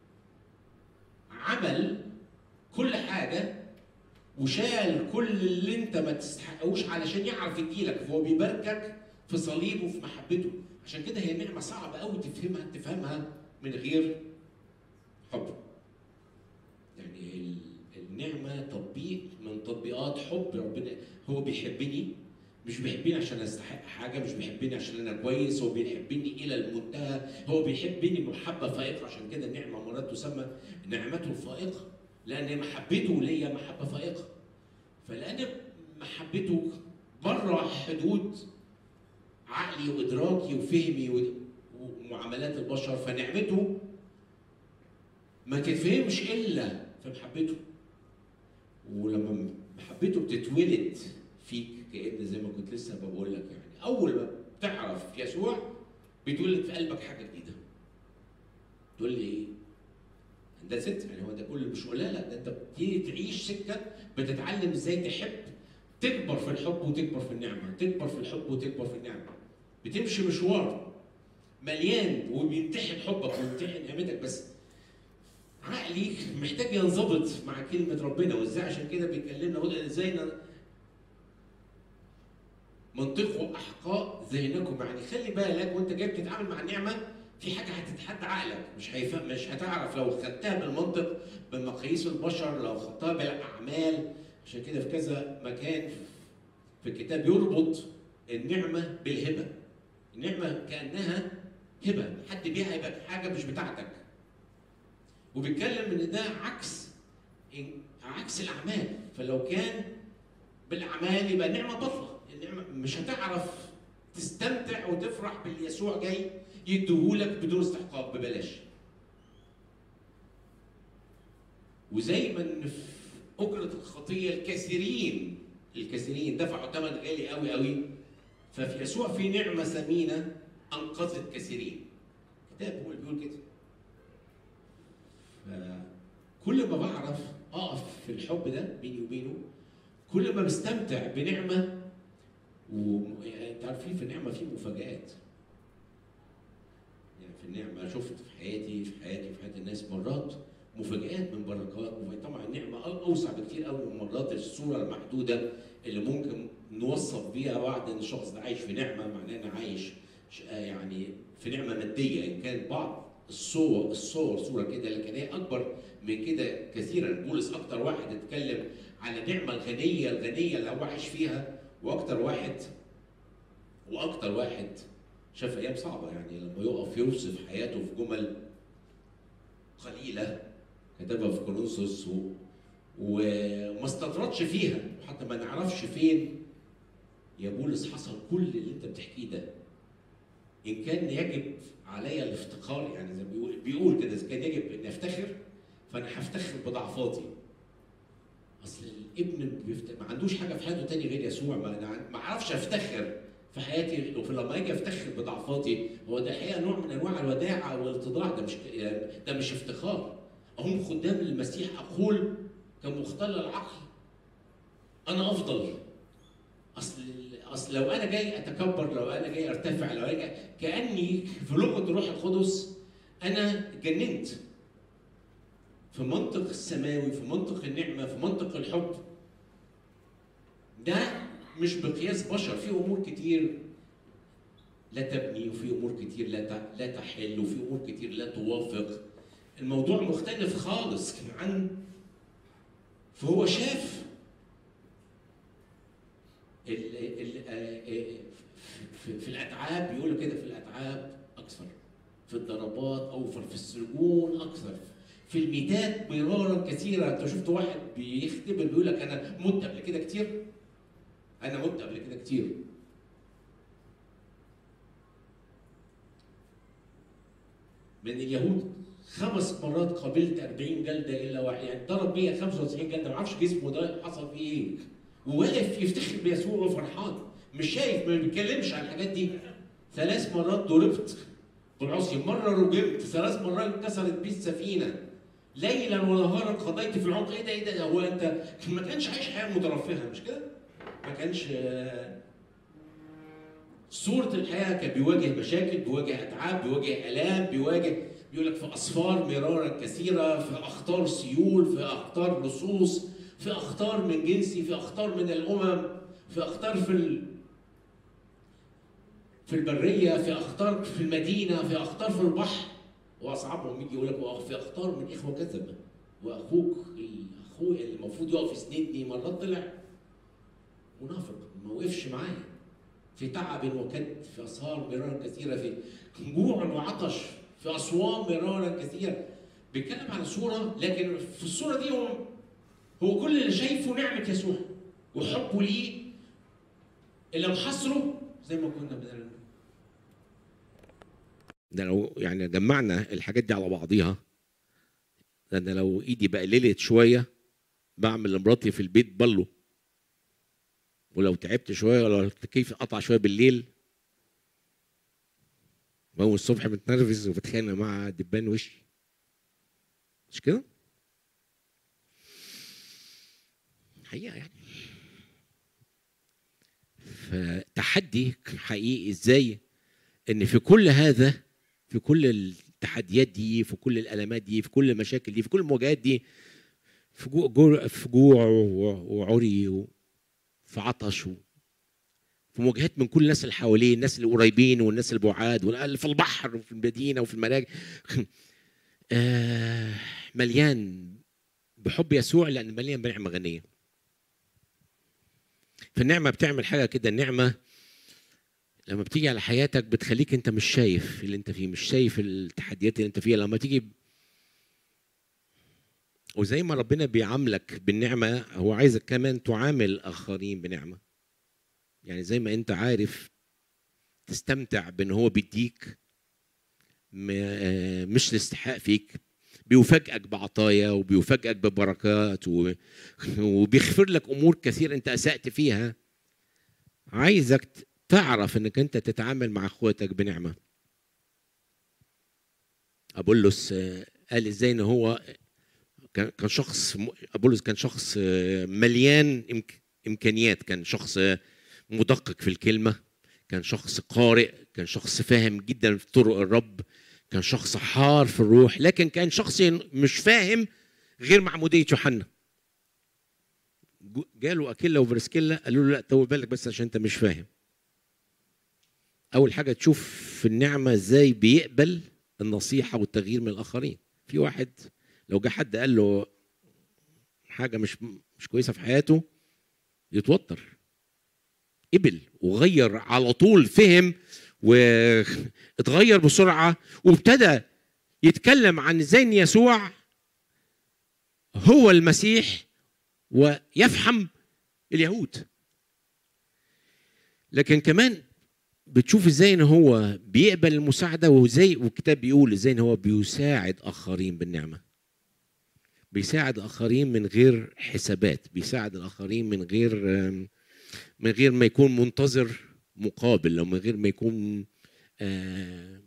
عمل كل حاجه وشال كل اللي انت ما تستحقوش علشان يعرف يديلك فهو بيباركك في صليبه وفي محبته عشان كده هي نعمه صعبه قوي تفهمها تفهمها من غير حب يعني ال- النعمه تطبيق من تطبيقات حب ربنا هو بيحبني مش بيحبني عشان استحق حاجه مش بيحبني عشان انا كويس هو بيحبني الى المنتهى هو بيحبني محبه فائقه عشان كده النعمه مرات تسمى نعمته الفائقه لان محبته ليا محبه فائقه فلان محبته بره حدود عقلي وادراكي وفهمي و- ومعاملات البشر فنعمته ما تتفهمش الا في محبته ولما محبته بتتولد فيك كأن زي ما كنت لسه بقول لك يعني اول ما بتعرف يسوع بيتولد في قلبك حاجه جديده تقول لي ايه ده ست يعني هو ده كل مش قليل لا ده انت بتيجي تعيش سكه بتتعلم ازاي تحب تكبر في الحب وتكبر في النعمه تكبر في الحب وتكبر في النعمه بتمشي مشوار مليان وبيمتحن حبك ويمتحن نعمتك بس عقلي محتاج ينضبط مع كلمه ربنا وازاي عشان كده بيكلمنا يقول ازاي ن- منطقوا احقاء ذهنكم يعني خلي بالك وانت جاي بتتعامل مع النعمه في حاجه هتتحدى عقلك مش هيفهم مش هتعرف لو خدتها بالمنطق بمقاييس البشر لو خدتها بالاعمال عشان كده في كذا مكان في الكتاب يربط النعمه بالهبه النعمه كانها هبه حد بيهبك حاجه مش بتاعتك وبيتكلم ان ده عكس عكس الاعمال فلو كان بالاعمال يبقى النعمه بطله النعمه مش هتعرف تستمتع وتفرح باللي يسوع جاي يديهولك بدون استحقاق ببلاش وزي ما ان في اجره الخطيه الكثيرين الكثيرين دفعوا ثمن غالي قوي قوي ففي يسوع في نعمه ثمينه انقذت كثيرين الكتاب هو اللي بيقول كده فكل ما بعرف اقف في الحب ده بيني وبينه كل ما بستمتع بنعمه وانت عارفين في النعمه في مفاجآت يعني في النعمه شفت في حياتي في حياتي في حياه الناس مرات مفاجآت من بركات مفاجآت. طبعا النعمه اوسع بكتير قوي من مرات الصوره المحدوده اللي ممكن نوصف بيها بعض ان الشخص ده عايش في نعمه معناه انه عايش ش- آه يعني في نعمه ماديه ان كان بعض الصور الصور صوره كده لكن هي اكبر من كده كثيرا بولس اكتر واحد اتكلم على النعمه الغنيه الغنيه اللي هو عايش فيها واكتر واحد واكتر واحد شاف ايام صعبه يعني لما يقف يوصف حياته في جمل قليله كتبها في كولوسوس و... وما استطردش فيها وحتى ما نعرفش فين يا بولس حصل كل اللي انت بتحكيه ده ان كان يجب علي الافتخار يعني زي ما بيقول بيقول كده اذا كان يجب ان افتخر فانا هفتخر بضعفاتي اصل الابن بيفت... ما عندوش حاجه في حياته تاني غير يسوع ما انا ما اعرفش افتخر في حياتي وفي لما اجي افتخر بضعفاتي هو ده الحقيقه نوع من انواع الوداعه والاتضاع ده مش ده مش افتخار هم خدام المسيح اقول كمختل العقل انا افضل اصل اصل لو انا جاي اتكبر لو انا جاي ارتفع لو انا جاي كاني في لغه الروح القدس انا اتجننت في منطق السماوي في منطق النعمه في منطق الحب ده مش بقياس بشر في امور كتير لا تبني وفي امور كتير لا ت- لا تحل وفي امور كتير لا توافق الموضوع مختلف خالص عن فهو شاف ال ال آه، آه، في, في الاتعاب بيقولوا كده في الاتعاب اكثر في الضربات اوفر في السجون اكثر في الميتات مرارا كثيرا انت شفت واحد بيختبر بيقول لك انا مت قبل كده كتير انا مت قبل كده كتير من اليهود خمس مرات قابلت 40 جلده الا واحد يعني ضرب 195 جلده ما اعرفش جسمه ده حصل فيه ايه وواقف يفتخر بيسوع وفرحان مش شايف ما بيتكلمش عن الحاجات دي ثلاث مرات ضربت بالعصي مره رجمت ثلاث مرات انكسرت بي السفينه ليلا ونهارا قضيت في العمق ايه ده ايه ده هو انت ما كانش عايش حياه مترفهه مش كده؟ ما كانش آه، صورة الحياة كان بيواجه مشاكل بيواجه أتعاب بيواجه آلام بيواجه بيقول لك في أسفار مرارا كثيرة في أخطار سيول في أخطار لصوص في أخطار من جنسي في أخطار من الأمم في أخطار في ال... في البرية في أخطار في المدينة في أخطار في البحر وأصعبهم يجي يقول لك وفي أخطار من إخوة كذبة وأخوك أخوي اللي المفروض يقف يسندني مرات طلع منافق ما وقفش معايا في تعب وكد في أسهار مرارا كثيرة في جوع وعطش في أصوام مرارا كثيرة بيتكلم عن صورة لكن في الصورة دي هو هو كل اللي شايفه نعمة يسوع وحبه ليه اللي محصره زي ما كنا بنقول ده لو يعني جمعنا الحاجات دي على بعضيها ده انا لو ايدي بقللت شويه بعمل لمراتي في البيت بلو ولو تعبت شويه ولا التكييف قطع شويه بالليل بقوم الصبح متنرفز وبتخانق مع دبان وشي مش كده؟ حقيقه يعني فتحدي حقيقي ازاي ان في كل هذا في كل التحديات دي في كل الالمات دي في كل المشاكل دي في كل المواجهات دي في جوع, جوع في جوع و- وعري وفي عطش و- في مواجهات من كل الناس اللي حواليه الناس اللي قريبين والناس البعاد واللي في البحر وفي المدينه وفي المراكز آه، مليان بحب يسوع لان مليان بنعمه غنيه فالنعمه بتعمل حاجه كده النعمه لما بتيجي على حياتك بتخليك انت مش شايف اللي انت فيه مش شايف التحديات اللي انت فيها لما تيجي وزي ما ربنا بيعاملك بالنعمه هو عايزك كمان تعامل الاخرين بنعمه يعني زي ما انت عارف تستمتع بان هو بيديك م- آه، مش الاستحقاق فيك بيفاجئك بعطايا وبيفاجئك ببركات و- وبيغفر لك امور كثير انت اسأت فيها عايزك ت- تعرف انك انت تتعامل مع اخواتك بنعمه ابولس آه، قال ازاي ان هو كان كان شخص م- ابولس كان شخص آه، مليان إمك- امكانيات كان شخص آه، مدقق في الكلمه كان شخص قارئ كان شخص فاهم جدا في طرق الرب كان شخص حار في الروح لكن كان شخص مش فاهم غير معموديه يوحنا جو- جاله اكيلا وبرسكيلا قالوا له لا طول بالك بس عشان انت مش فاهم اول حاجه تشوف في النعمه ازاي بيقبل النصيحه والتغيير من الاخرين في واحد لو جه حد قال له حاجه مش مش كويسه في حياته يتوتر قبل وغير على طول فهم واتغير بسرعه وابتدى يتكلم عن ازاي ان يسوع هو المسيح ويفهم اليهود لكن كمان بتشوف ازاي ان هو بيقبل المساعده وازاي والكتاب بيقول ازاي ان هو بيساعد اخرين بالنعمه بيساعد اخرين من غير حسابات بيساعد الاخرين من غير من غير ما يكون منتظر مقابل او من غير ما يكون آه،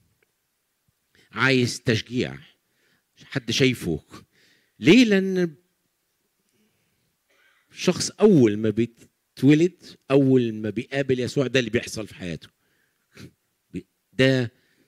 عايز تشجيع حد شايفه ليه لان الشخص اول ما بيت بيتولد اول ما بيقابل يسوع ده اللي بيحصل في حياته بي- ده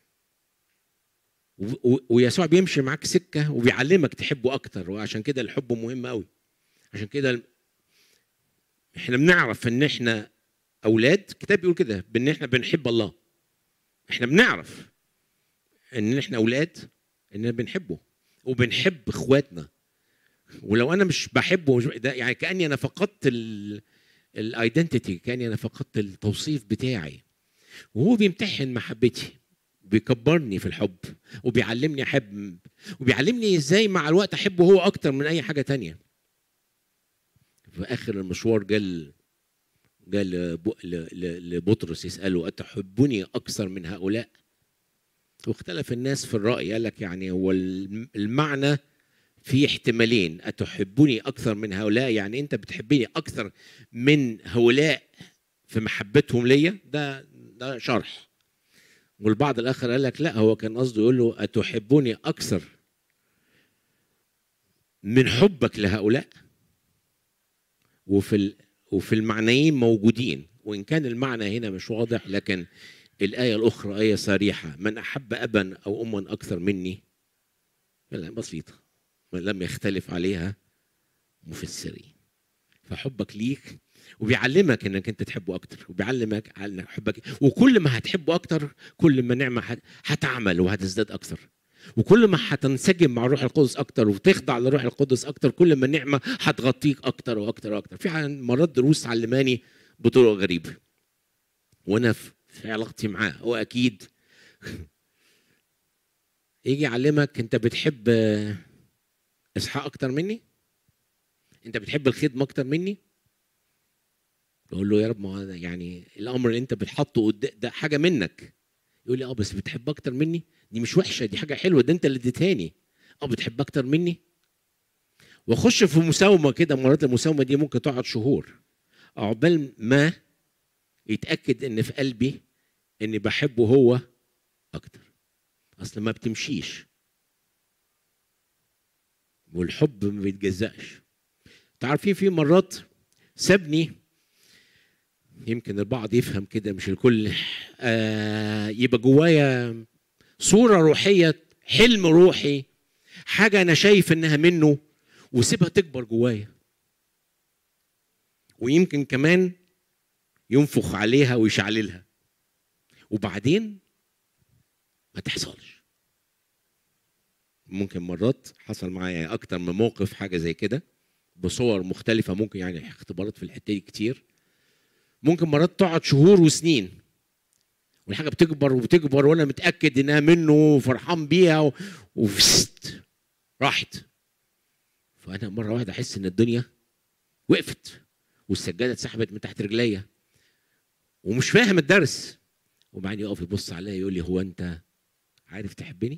و- و- ويسوع بيمشي معاك سكه وبيعلمك تحبه اكتر وعشان كده الحب مهم قوي عشان كده ال- احنا بنعرف ان احنا اولاد الكتاب بيقول كده بان احنا بنحب الله احنا بنعرف ان احنا اولاد اننا بنحبه وبنحب اخواتنا ولو انا مش بحبه ومش ده يعني كاني انا فقدت الايدنتيتي كاني انا فقدت التوصيف بتاعي وهو بيمتحن محبتي بيكبرني في الحب وبيعلمني احب وبيعلمني ازاي مع الوقت احبه هو اكتر من اي حاجه تانية في اخر المشوار جال قال لب- ل- ل- لبطرس يسأله أتحبني أكثر من هؤلاء واختلف الناس في الرأي قال لك يعني هو الم- المعنى في احتمالين أتحبني أكثر من هؤلاء يعني أنت بتحبني أكثر من هؤلاء في محبتهم ليا ده ده شرح والبعض الآخر قال لك لا هو كان قصده يقول له أتحبني أكثر من حبك لهؤلاء وفي ال... وفي المعنيين موجودين وان كان المعنى هنا مش واضح لكن الايه الاخرى ايه صريحه من احب ابا او اما اكثر مني لا بسيطه لم يختلف عليها مفسرين فحبك ليك وبيعلمك انك انت تحبه اكتر وبيعلمك على انك حبك وكل ما هتحبه اكتر كل ما نعمه هت- هتعمل وهتزداد اكتر وكل ما هتنسجم مع الروح القدس اكتر وتخضع للروح القدس اكتر كل ما النعمه هتغطيك اكتر واكتر واكتر في عن- مرات دروس علماني بطرق غريبه وانا في في علاقتي معاه هو اكيد يجي يعلمك انت بتحب آه، اسحاق اكتر مني انت بتحب الخدمه اكتر مني يقول له يا رب ما هو ده يعني الامر اللي انت بتحطه قدام ده حاجه منك يقول لي اه بس بتحب اكتر مني دي مش وحشه دي حاجه حلوه ده انت اللي اديتهاني اه بتحب اكتر مني واخش في مساومه كده مرات المساومه دي ممكن تقعد شهور عقبال ما يتاكد ان في قلبي اني بحبه هو اكتر اصل ما بتمشيش والحب ما بيتجزأش تعرفين في مرات سابني يمكن البعض يفهم كده مش الكل آه يبقى جوايا صورة روحية حلم روحي حاجة أنا شايف إنها منه وسيبها تكبر جوايا ويمكن كمان ينفخ عليها ويشعللها وبعدين ما تحصلش ممكن مرات حصل معايا أكتر من موقف حاجة زي كده بصور مختلفة ممكن يعني اختبارات في الحتة دي كتير ممكن مرات تقعد شهور وسنين والحاجه بتكبر وبتكبر وانا متاكد انها منه وفرحان بيها و... وفست راحت فانا مره واحده احس ان الدنيا وقفت والسجاده اتسحبت من تحت رجليا ومش فاهم الدرس وبعدين يقف يبص عليا يقول لي هو انت عارف تحبني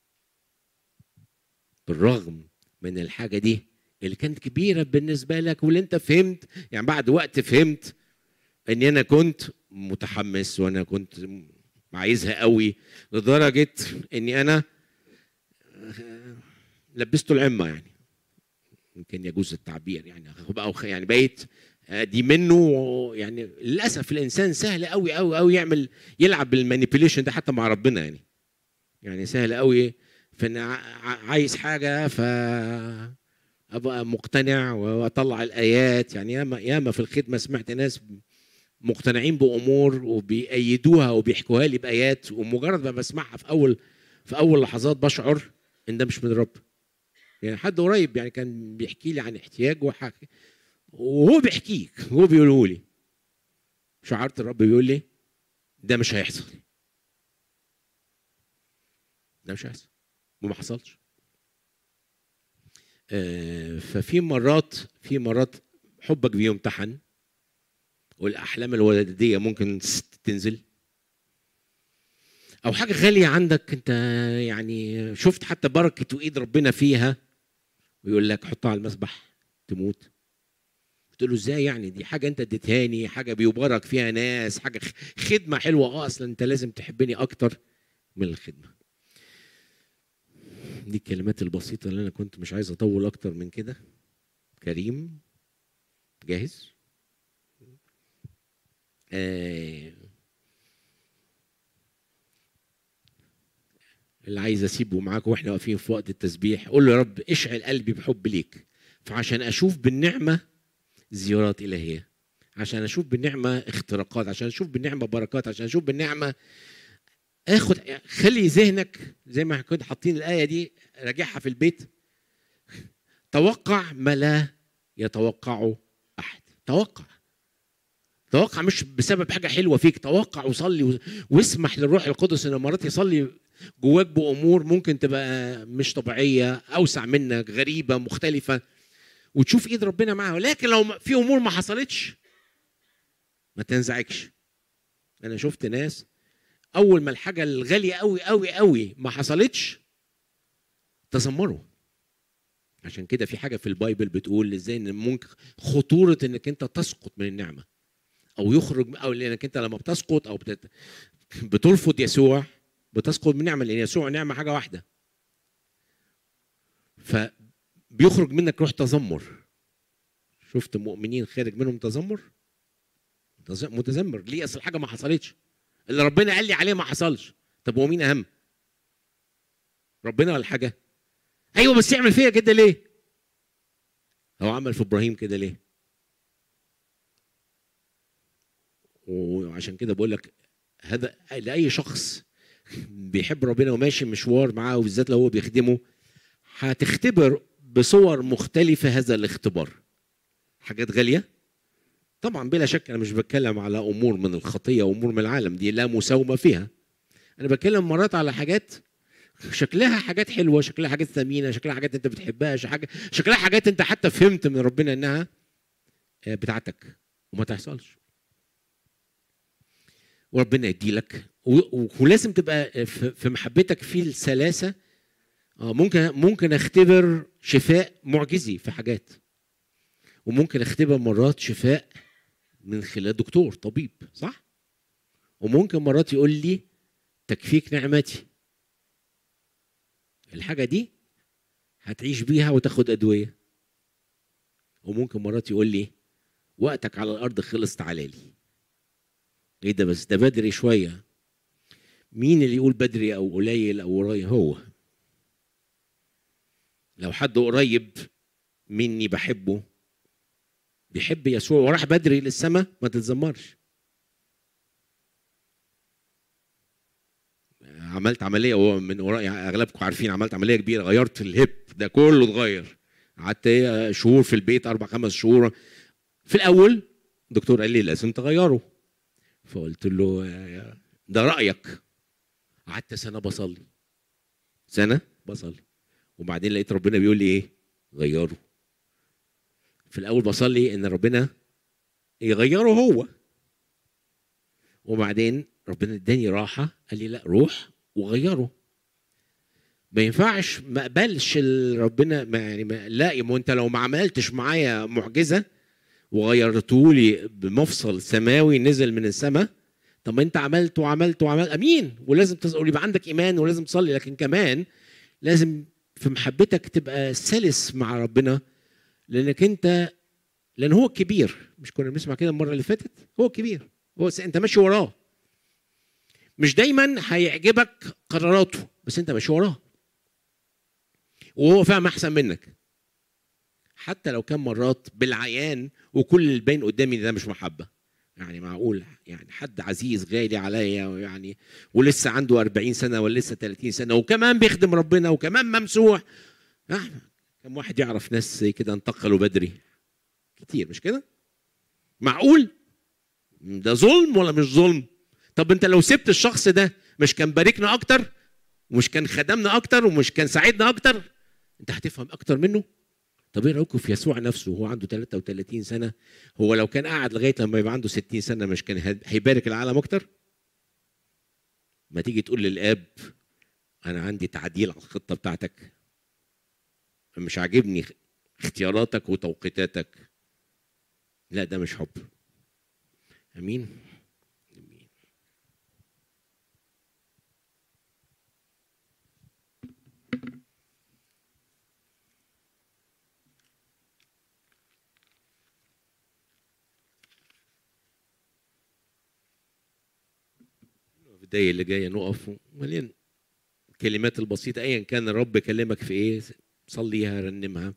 بالرغم من الحاجه دي اللي كانت كبيره بالنسبه لك واللي انت فهمت يعني بعد وقت فهمت اني انا كنت متحمس وانا كنت عايزها قوي لدرجه اني انا لبسته العمه يعني يمكن يجوز التعبير يعني بقى يعني بقيت دي منه يعني للاسف الانسان سهل قوي قوي قوي يعمل يلعب بالمانيبيوليشن ده حتى مع ربنا يعني يعني سهل قوي فانا عايز حاجه ف ابقى مقتنع واطلع الايات يعني ياما ياما في الخدمه سمعت ناس مقتنعين بامور وبيأيدوها وبيحكوها لي بايات ومجرد ما بسمعها في اول في اول لحظات بشعر ان ده مش من الرب يعني حد قريب يعني كان بيحكي لي عن احتياج وحكي وهو بيحكيك هو بيقوله لي شعرت الرب بيقول لي ده مش هيحصل ده مش هيحصل وما حصلش آه ففي مرات في مرات حبك بيمتحن والاحلام الولديه ممكن تنزل او حاجه غاليه عندك انت يعني شفت حتى بركه وايد ربنا فيها ويقول لك حطها على المسبح تموت تقول له ازاي يعني دي حاجه انت اديتهاني حاجه بيبارك فيها ناس حاجه خدمه حلوه اه اصلا انت لازم تحبني اكتر من الخدمه دي الكلمات البسيطه اللي انا كنت مش عايز اطول اكتر من كده كريم جاهز آه اللي عايز اسيبه معاكم واحنا واقفين في وقت التسبيح قول له يا رب اشعل قلبي بحب ليك فعشان اشوف بالنعمه زيارات الهيه عشان اشوف بالنعمه اختراقات عشان اشوف بالنعمه بركات عشان اشوف بالنعمه اخد خلي ذهنك زي ما كنا حاطين الايه دي راجعها في البيت توقع ما لا يتوقعه احد توقع توقع مش بسبب حاجه حلوه فيك توقع وصلي و- واسمح للروح القدس ان مرات يصلي جواك بامور ممكن تبقى مش طبيعيه اوسع منك غريبه مختلفه وتشوف ايد ربنا معاها ولكن لو م- في امور ما حصلتش ما تنزعجش انا شفت ناس اول ما الحاجه الغاليه قوي قوي قوي ما حصلتش تذمروا عشان كده في حاجه في البايبل بتقول ازاي ان ممكن خطوره انك انت تسقط من النعمه او يخرج او لانك انت لما بتسقط او بتت... بترفض يسوع بتسقط من نعمه لان يسوع نعمه حاجه واحده فبيخرج منك روح تذمر شفت مؤمنين خارج منهم تذمر متز- متذمر ليه اصل حاجه ما حصلتش اللي ربنا قال لي عليه ما حصلش طب هو مين اهم ربنا ولا الحاجه ايوه بس يعمل فيا كده ليه هو عمل في ابراهيم كده ليه وعشان كده بقول لك هذا لاي شخص بيحب ربنا وماشي مشوار معاه وبالذات لو هو بيخدمه هتختبر بصور مختلفه هذا الاختبار حاجات غاليه طبعا بلا شك انا مش بتكلم على امور من الخطيه وامور من العالم دي لا مساومه فيها انا بتكلم مرات على حاجات شكلها حاجات حلوه شكلها حاجات ثمينه شكلها حاجات انت بتحبها شكلها شكلها حاجات انت حتى فهمت من ربنا انها آه، بتاعتك وما تحصلش وربنا يديلك و- و- ولازم تبقى في في محبتك في السلاسه اه ممكن ممكن اختبر شفاء معجزي في حاجات وممكن اختبر مرات شفاء من خلال دكتور طبيب صح وممكن مرات يقول لي تكفيك نعمتي الحاجه دي هتعيش بيها وتاخد ادويه وممكن مرات يقول لي وقتك على الارض خلص تعالى لي ايه ده بس ده بدري شويه مين اللي يقول بدري او قليل او قريب هو لو حد قريب مني بحبه بيحب يسوع وراح بدري للسماء ما تتذمرش عملت عمليه هو من قريب يعني اغلبكم عارفين عملت عمليه كبيره غيرت الهيب ده كله اتغير قعدت إيه شهور في البيت اربع خمس شهور في الاول الدكتور قال لي لازم تغيره فقلت له آه، ده رايك قعدت سنه بصلي سنه بصلي وبعدين لقيت ربنا بيقول لي ايه غيره في الاول بصلي ان ربنا يغيره هو وبعدين ربنا اداني راحه قال لي لا روح وغيره ما ينفعش ما اقبلش ال- ربنا ما يعني ما لا ما انت لو ما عملتش معايا معجزه وغيرته لي بمفصل سماوي نزل من السماء طب ما انت عملت وعملت وعملت امين ولازم تصلي يبقى عندك ايمان ولازم تصلي لكن كمان لازم في محبتك تبقى سلس مع ربنا لانك انت لان هو كبير مش كنا بنسمع كده المره اللي فاتت هو كبير هو س- انت ماشي وراه مش دايما هيعجبك قراراته بس انت ماشي وراه وهو فاهم احسن منك حتى لو كان مرات بالعيان وكل اللي باين قدامي ده مش محبه يعني معقول يعني حد عزيز غالي عليا يعني ولسه عنده 40 سنه ولا لسه 30 سنه وكمان بيخدم ربنا وكمان ممسوح آه، كم واحد يعرف ناس زي كده انتقلوا بدري كتير مش كده معقول ده ظلم ولا مش ظلم طب انت لو سبت الشخص ده مش كان باركنا اكتر ومش كان خدمنا اكتر ومش كان ساعدنا اكتر انت هتفهم اكتر منه طب ايه رايكم في يسوع نفسه وهو عنده 33 سنه هو لو كان قاعد لغايه لما يبقى عنده 60 سنه مش كان هي- هيبارك العالم اكتر ما تيجي تقول للاب انا عندي تعديل على الخطه بتاعتك مش عاجبني اختياراتك وتوقيتاتك لا ده مش حب امين امين الدقايق اللي جايه نقف مليان الكلمات البسيطه ايا كان الرب كلمك في ايه صليها رنمها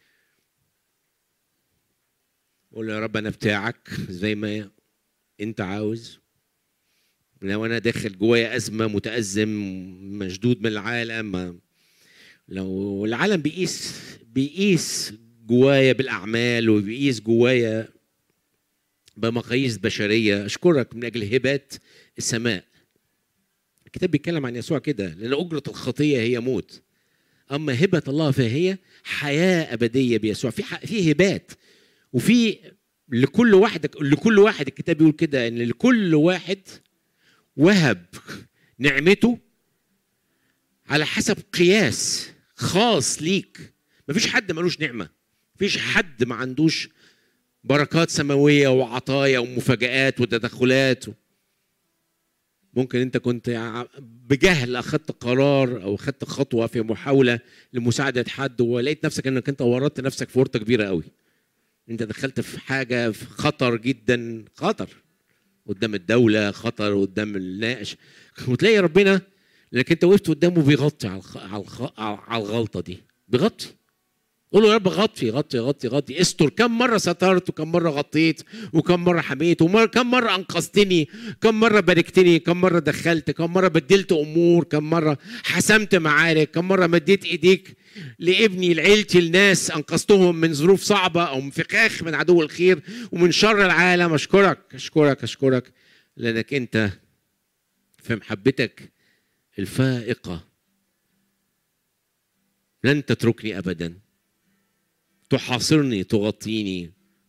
قول يا رب انا بتاعك زي ما انت عاوز لو انا داخل جوايا ازمه متازم مشدود من العالم لو العالم بيقيس بيقيس جوايا بالاعمال وبيقيس جوايا بمقاييس بشريه اشكرك من اجل هبات السماء الكتاب بيتكلم عن يسوع كده لان اجره الخطيه هي موت اما هبه الله فهي حياه ابديه بيسوع في ح- في هبات وفي لكل واحد لكل واحد الكتاب بيقول كده ان لكل واحد وهب نعمته على حسب قياس خاص ليك مفيش حد ملوش نعمه مفيش حد ما عندوش بركات سماويه وعطايا ومفاجآت وتدخلات ممكن انت كنت ع- بجهل اخذت قرار او اخذت خطوه في محاوله لمساعده حد ولقيت نفسك انك انت ورطت نفسك في ورطه كبيره قوي انت دخلت في حاجه في خطر جدا خطر قدام الدوله خطر قدام الناقش وتلاقي ربنا لانك انت وقفت قدامه بيغطي على الخ- على الخ- على الغلطه دي بيغطي قول له يا رب غطي غطي غطي غطي استر كم مره سترت وكم مره غطيت وكم مره حميت وكم مره انقذتني كم مره باركتني كم مره دخلت كم مره بدلت امور كم مره حسمت معارك كم مره مديت ايديك لابني لعيلتي الناس انقذتهم من ظروف صعبه او من فخاخ من عدو الخير ومن شر العالم اشكرك اشكرك اشكرك لانك انت في محبتك الفائقه لن تتركني ابدا تحاصرني تغطيني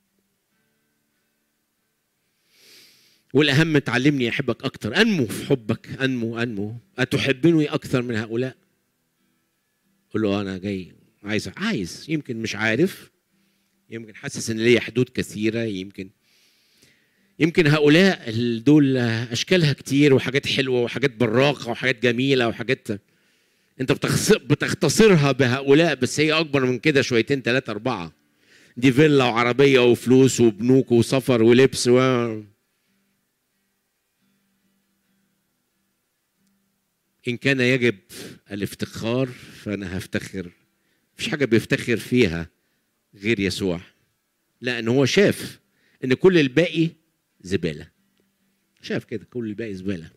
والأهم تعلمني أحبك أكتر أنمو في حبك أنمو أنمو أتحبني أكثر من هؤلاء قل له أنا جاي عايز عايز يمكن مش عارف يمكن حاسس إن ليا حدود كثيرة يمكن يمكن هؤلاء دول أشكالها كتير وحاجات حلوة وحاجات براقة وحاجات جميلة وحاجات انت بتخص- بتختصرها بهؤلاء بس هي اكبر من كده شويتين ثلاثة أربعة دي فيلا وعربية وفلوس وبنوك وسفر ولبس و... إن كان يجب الافتخار فأنا هفتخر مفيش حاجة بيفتخر فيها غير يسوع لأن هو شاف إن كل الباقي زبالة شاف كده كل الباقي زبالة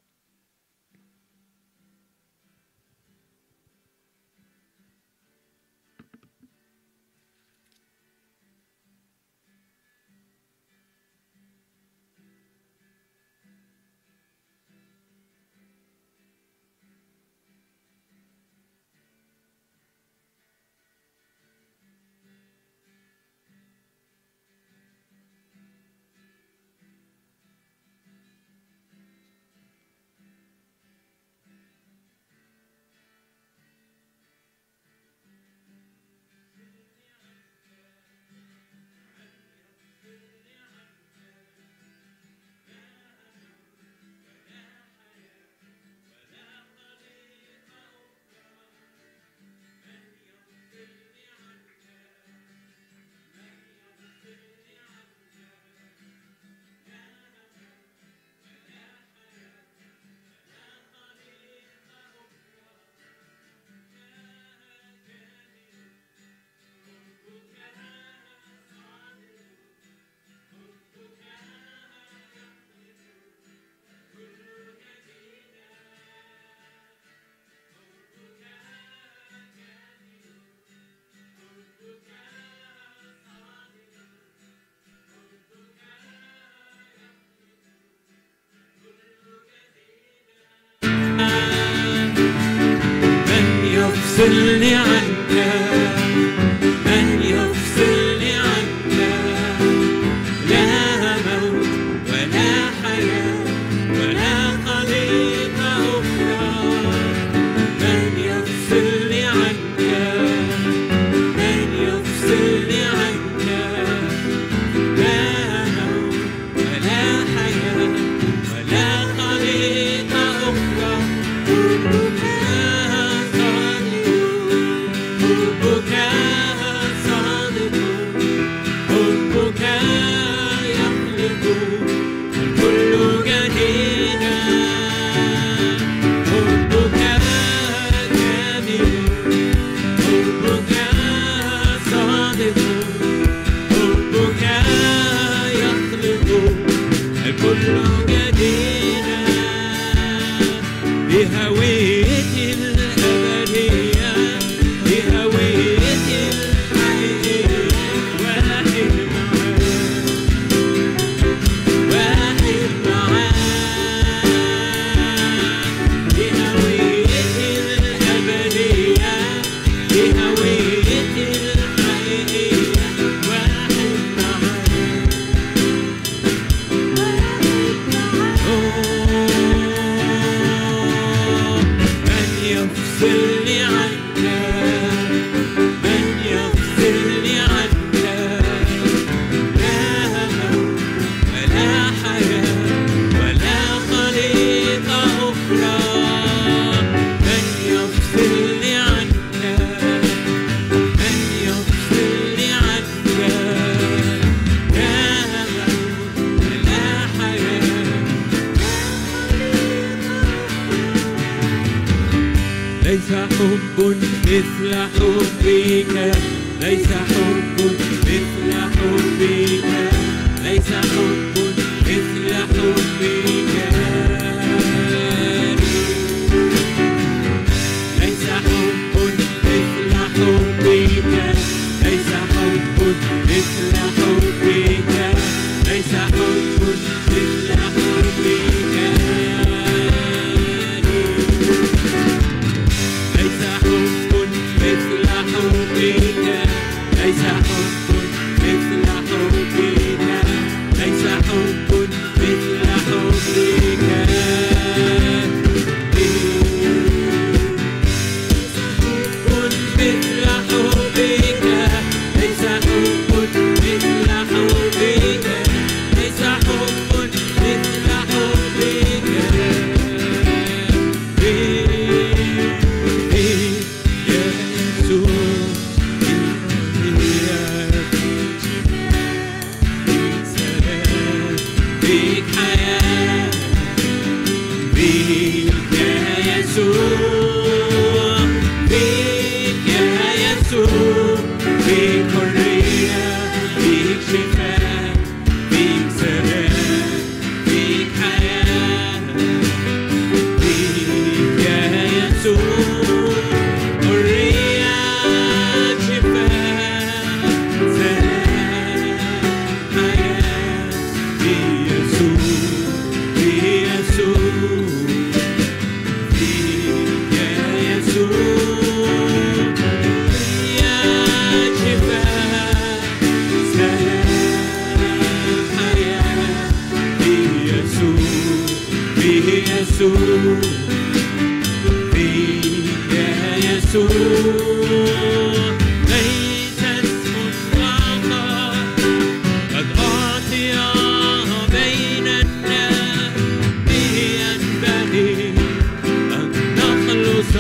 من يفصلني عنك من يفصلني عنك لا موت ولا حياة ولا خليقة أخرى من يفصلني عنك من يفصلني عنك لا موت ولا حياة ولا خليقة أخرى كلها صادق عادل حبك صادق حبك يخلق الكل جديدا بهوية الأبدية بهوية الحقيقية واحد معاك واحد معاك بهوية الأبدية بهوية الحقيقية واحد معاك من يفصلني عنك من يفصلني عنك لا موت ولا حياة ولا خليقة أخرى من يفصلني عنك من يفصلني عنك لا موت ولا حياة ليس حب مثل حبك ليس حب مثل حبك ليس حب مثل حبك ليس حب مثل حبك ليس حب مثل حبك ليس حب مثل حبك ليس حب مثل حبك ليس حب مثل حبك ليس حب مثل حبك حب مثل حبك ليس حب مثل حبك ليس حب مثل حبك فيك حياة فيك يا يسوع فيك يا يسوع فيك حرية فيك شفاء فيك سلام فيك حياة فيك يا يسوع حرية شفاء سلام حياة في يسوع في يسوع فيك يا يسوع يا شفاء سلام حياة في يسوع في يسوع فيك يا يسوع ليس اسم آخر قد أعطي بين الناس به ينبغي أن نخلص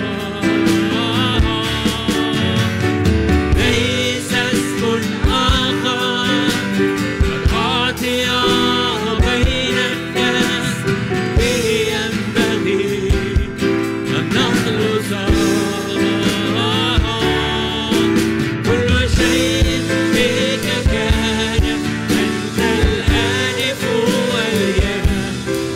ليس اسم آخر قد أعطي بين الناس به ينبغي أن نخلص كل شيء فيك كان أنت الألف والياء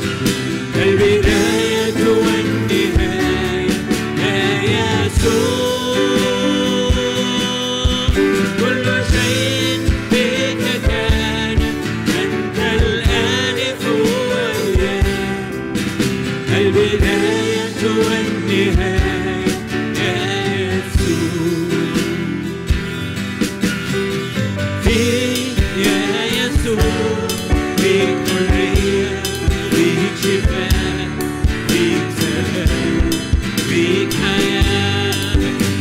البداية والنهاية يا يسوع كل شيء فيك كان أنت الألف والياء البداية والنهاية يا يسوع فيك يا يسوع فيك حرية فيك شفاء فيك سلام فيك حياة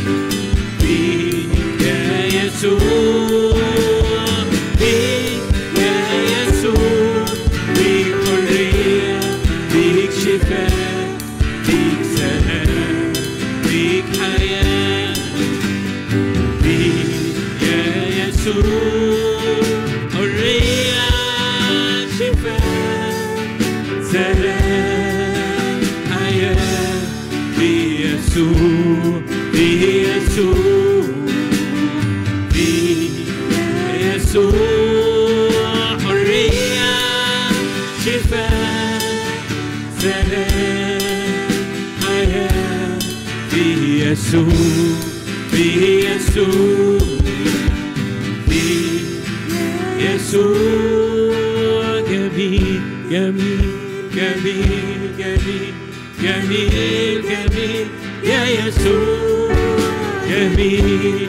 فيك يا يسوع فيك يا يسوع فيك حرية فيك شفاء فيك سلام فيك حياة فيك يا يسوع حرية شفاء سلام حياة في يسوع فيه يسوع فيه يسوع فيه يسوع جميل جميل جميل جميل جميل جميل يا يسوع جميل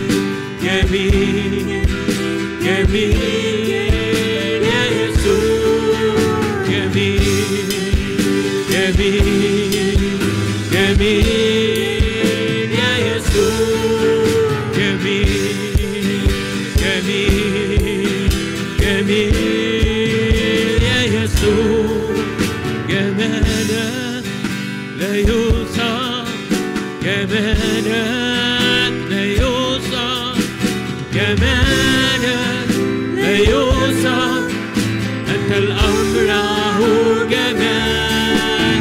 جميل جميل يا يسوع جميل جميل جميل يا يسوع جميل جميل جميل يا يسوع جمالك لا يوصف جمالك لا يوصف جمالك لا يوصف أنت الأبرع جمال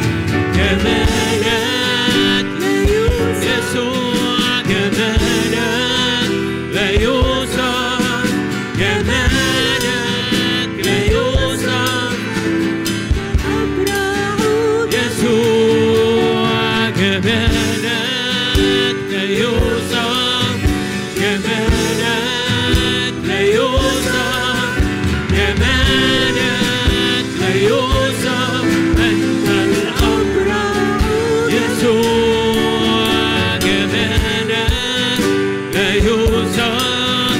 جمالك يسوع جمالك لا يوصف جمالك لا يوصف يسوع جمالك لا يوصف جمالك لا يوصف جمالك لا يوصف أنت الأبرع يسوع جمالك لا يوصف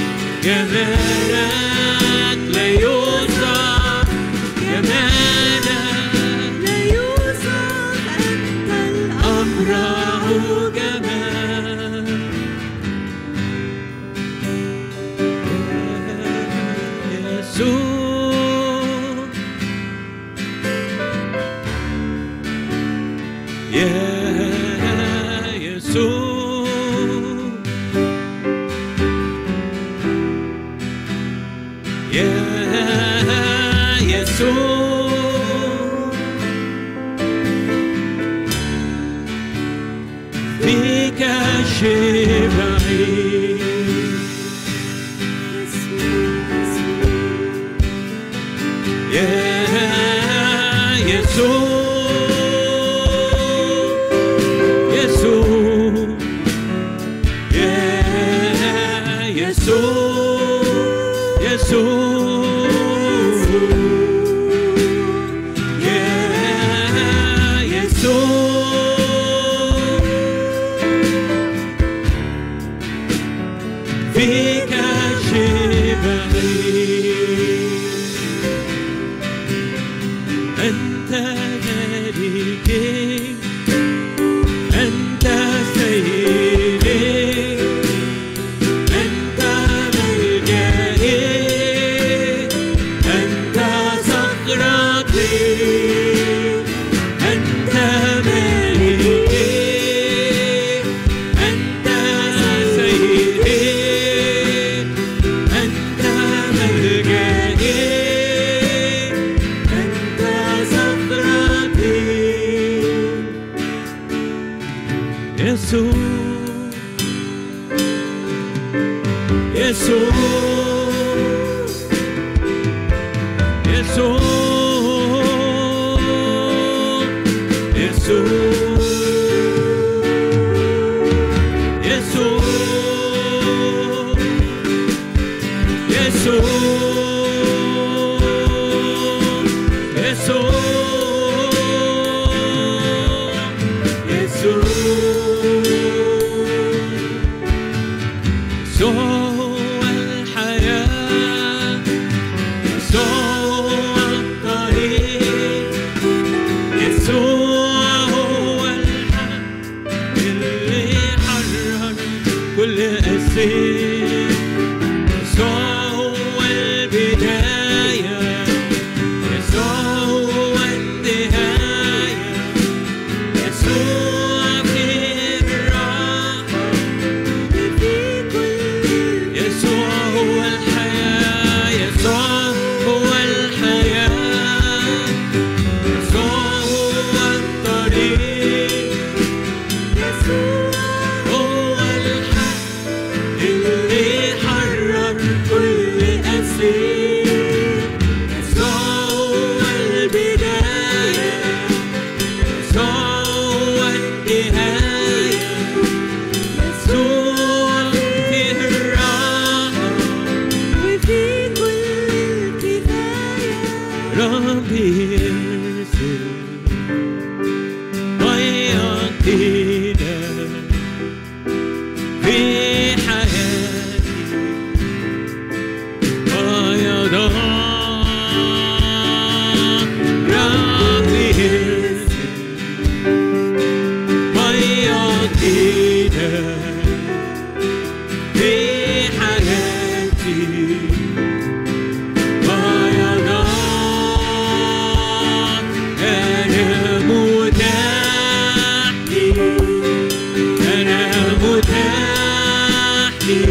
جمالك لا يوصف جمالك أبرع جمال يسوع يا يسوع يا يسوع فيك شبعي يا يسوع يسوع يا يسوع يسوع يا يسوع فيك شبعي أنت ملكي أنت سيدي أنت ملجئي أنت صخرتي أنت ملكي أنت سيدي أنت ملجئي أنت صخرتي يسوع يسوع يسوع يسوع يسوع يسوع يسوع يسوع هو الحياة يسوع هو الطريق يسوع هو الحق اللي حرر كل أسير يسوع هو البداية يسوع هو النهاية يسوع في الراحة يسوع هو الحياة يسوع هو الحياة يسوع هو الطريق هو الحق اللي حياتي في حياتي فيضان أنا متاح لي أنا متاح لي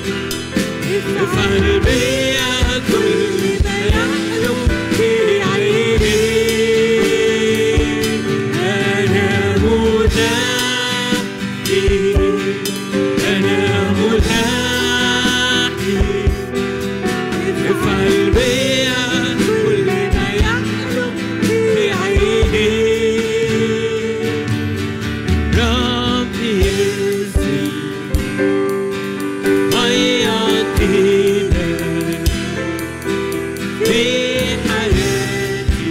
افعل بيا كل ما يحلو في عيني أنا متاح لي أنا متاح لي افعل بيا كل ما يحلو في عيني ربي يرسل مياتينا في حياتي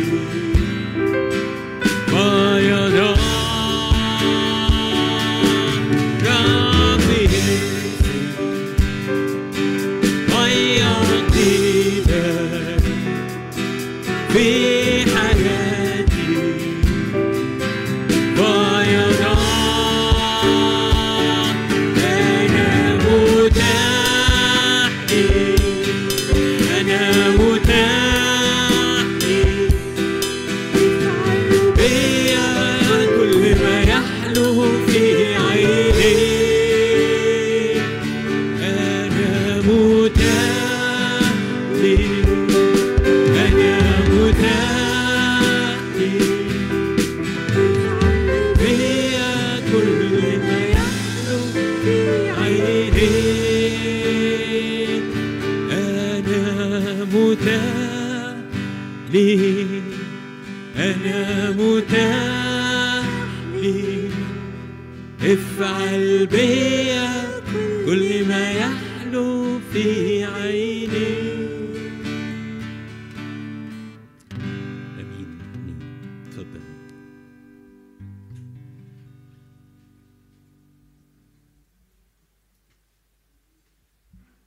فيضان ربي يرسل مياتينا في حياتي فيضان أنا متاح لي أنا متاح لي بيا كل ما يحلو في عيني أنا متاح لي أنا متاح لي بيا كل ما يحلو في عيني أنا متاح لي أنا متاح لي افعل بيا كل ما يحلو في عيني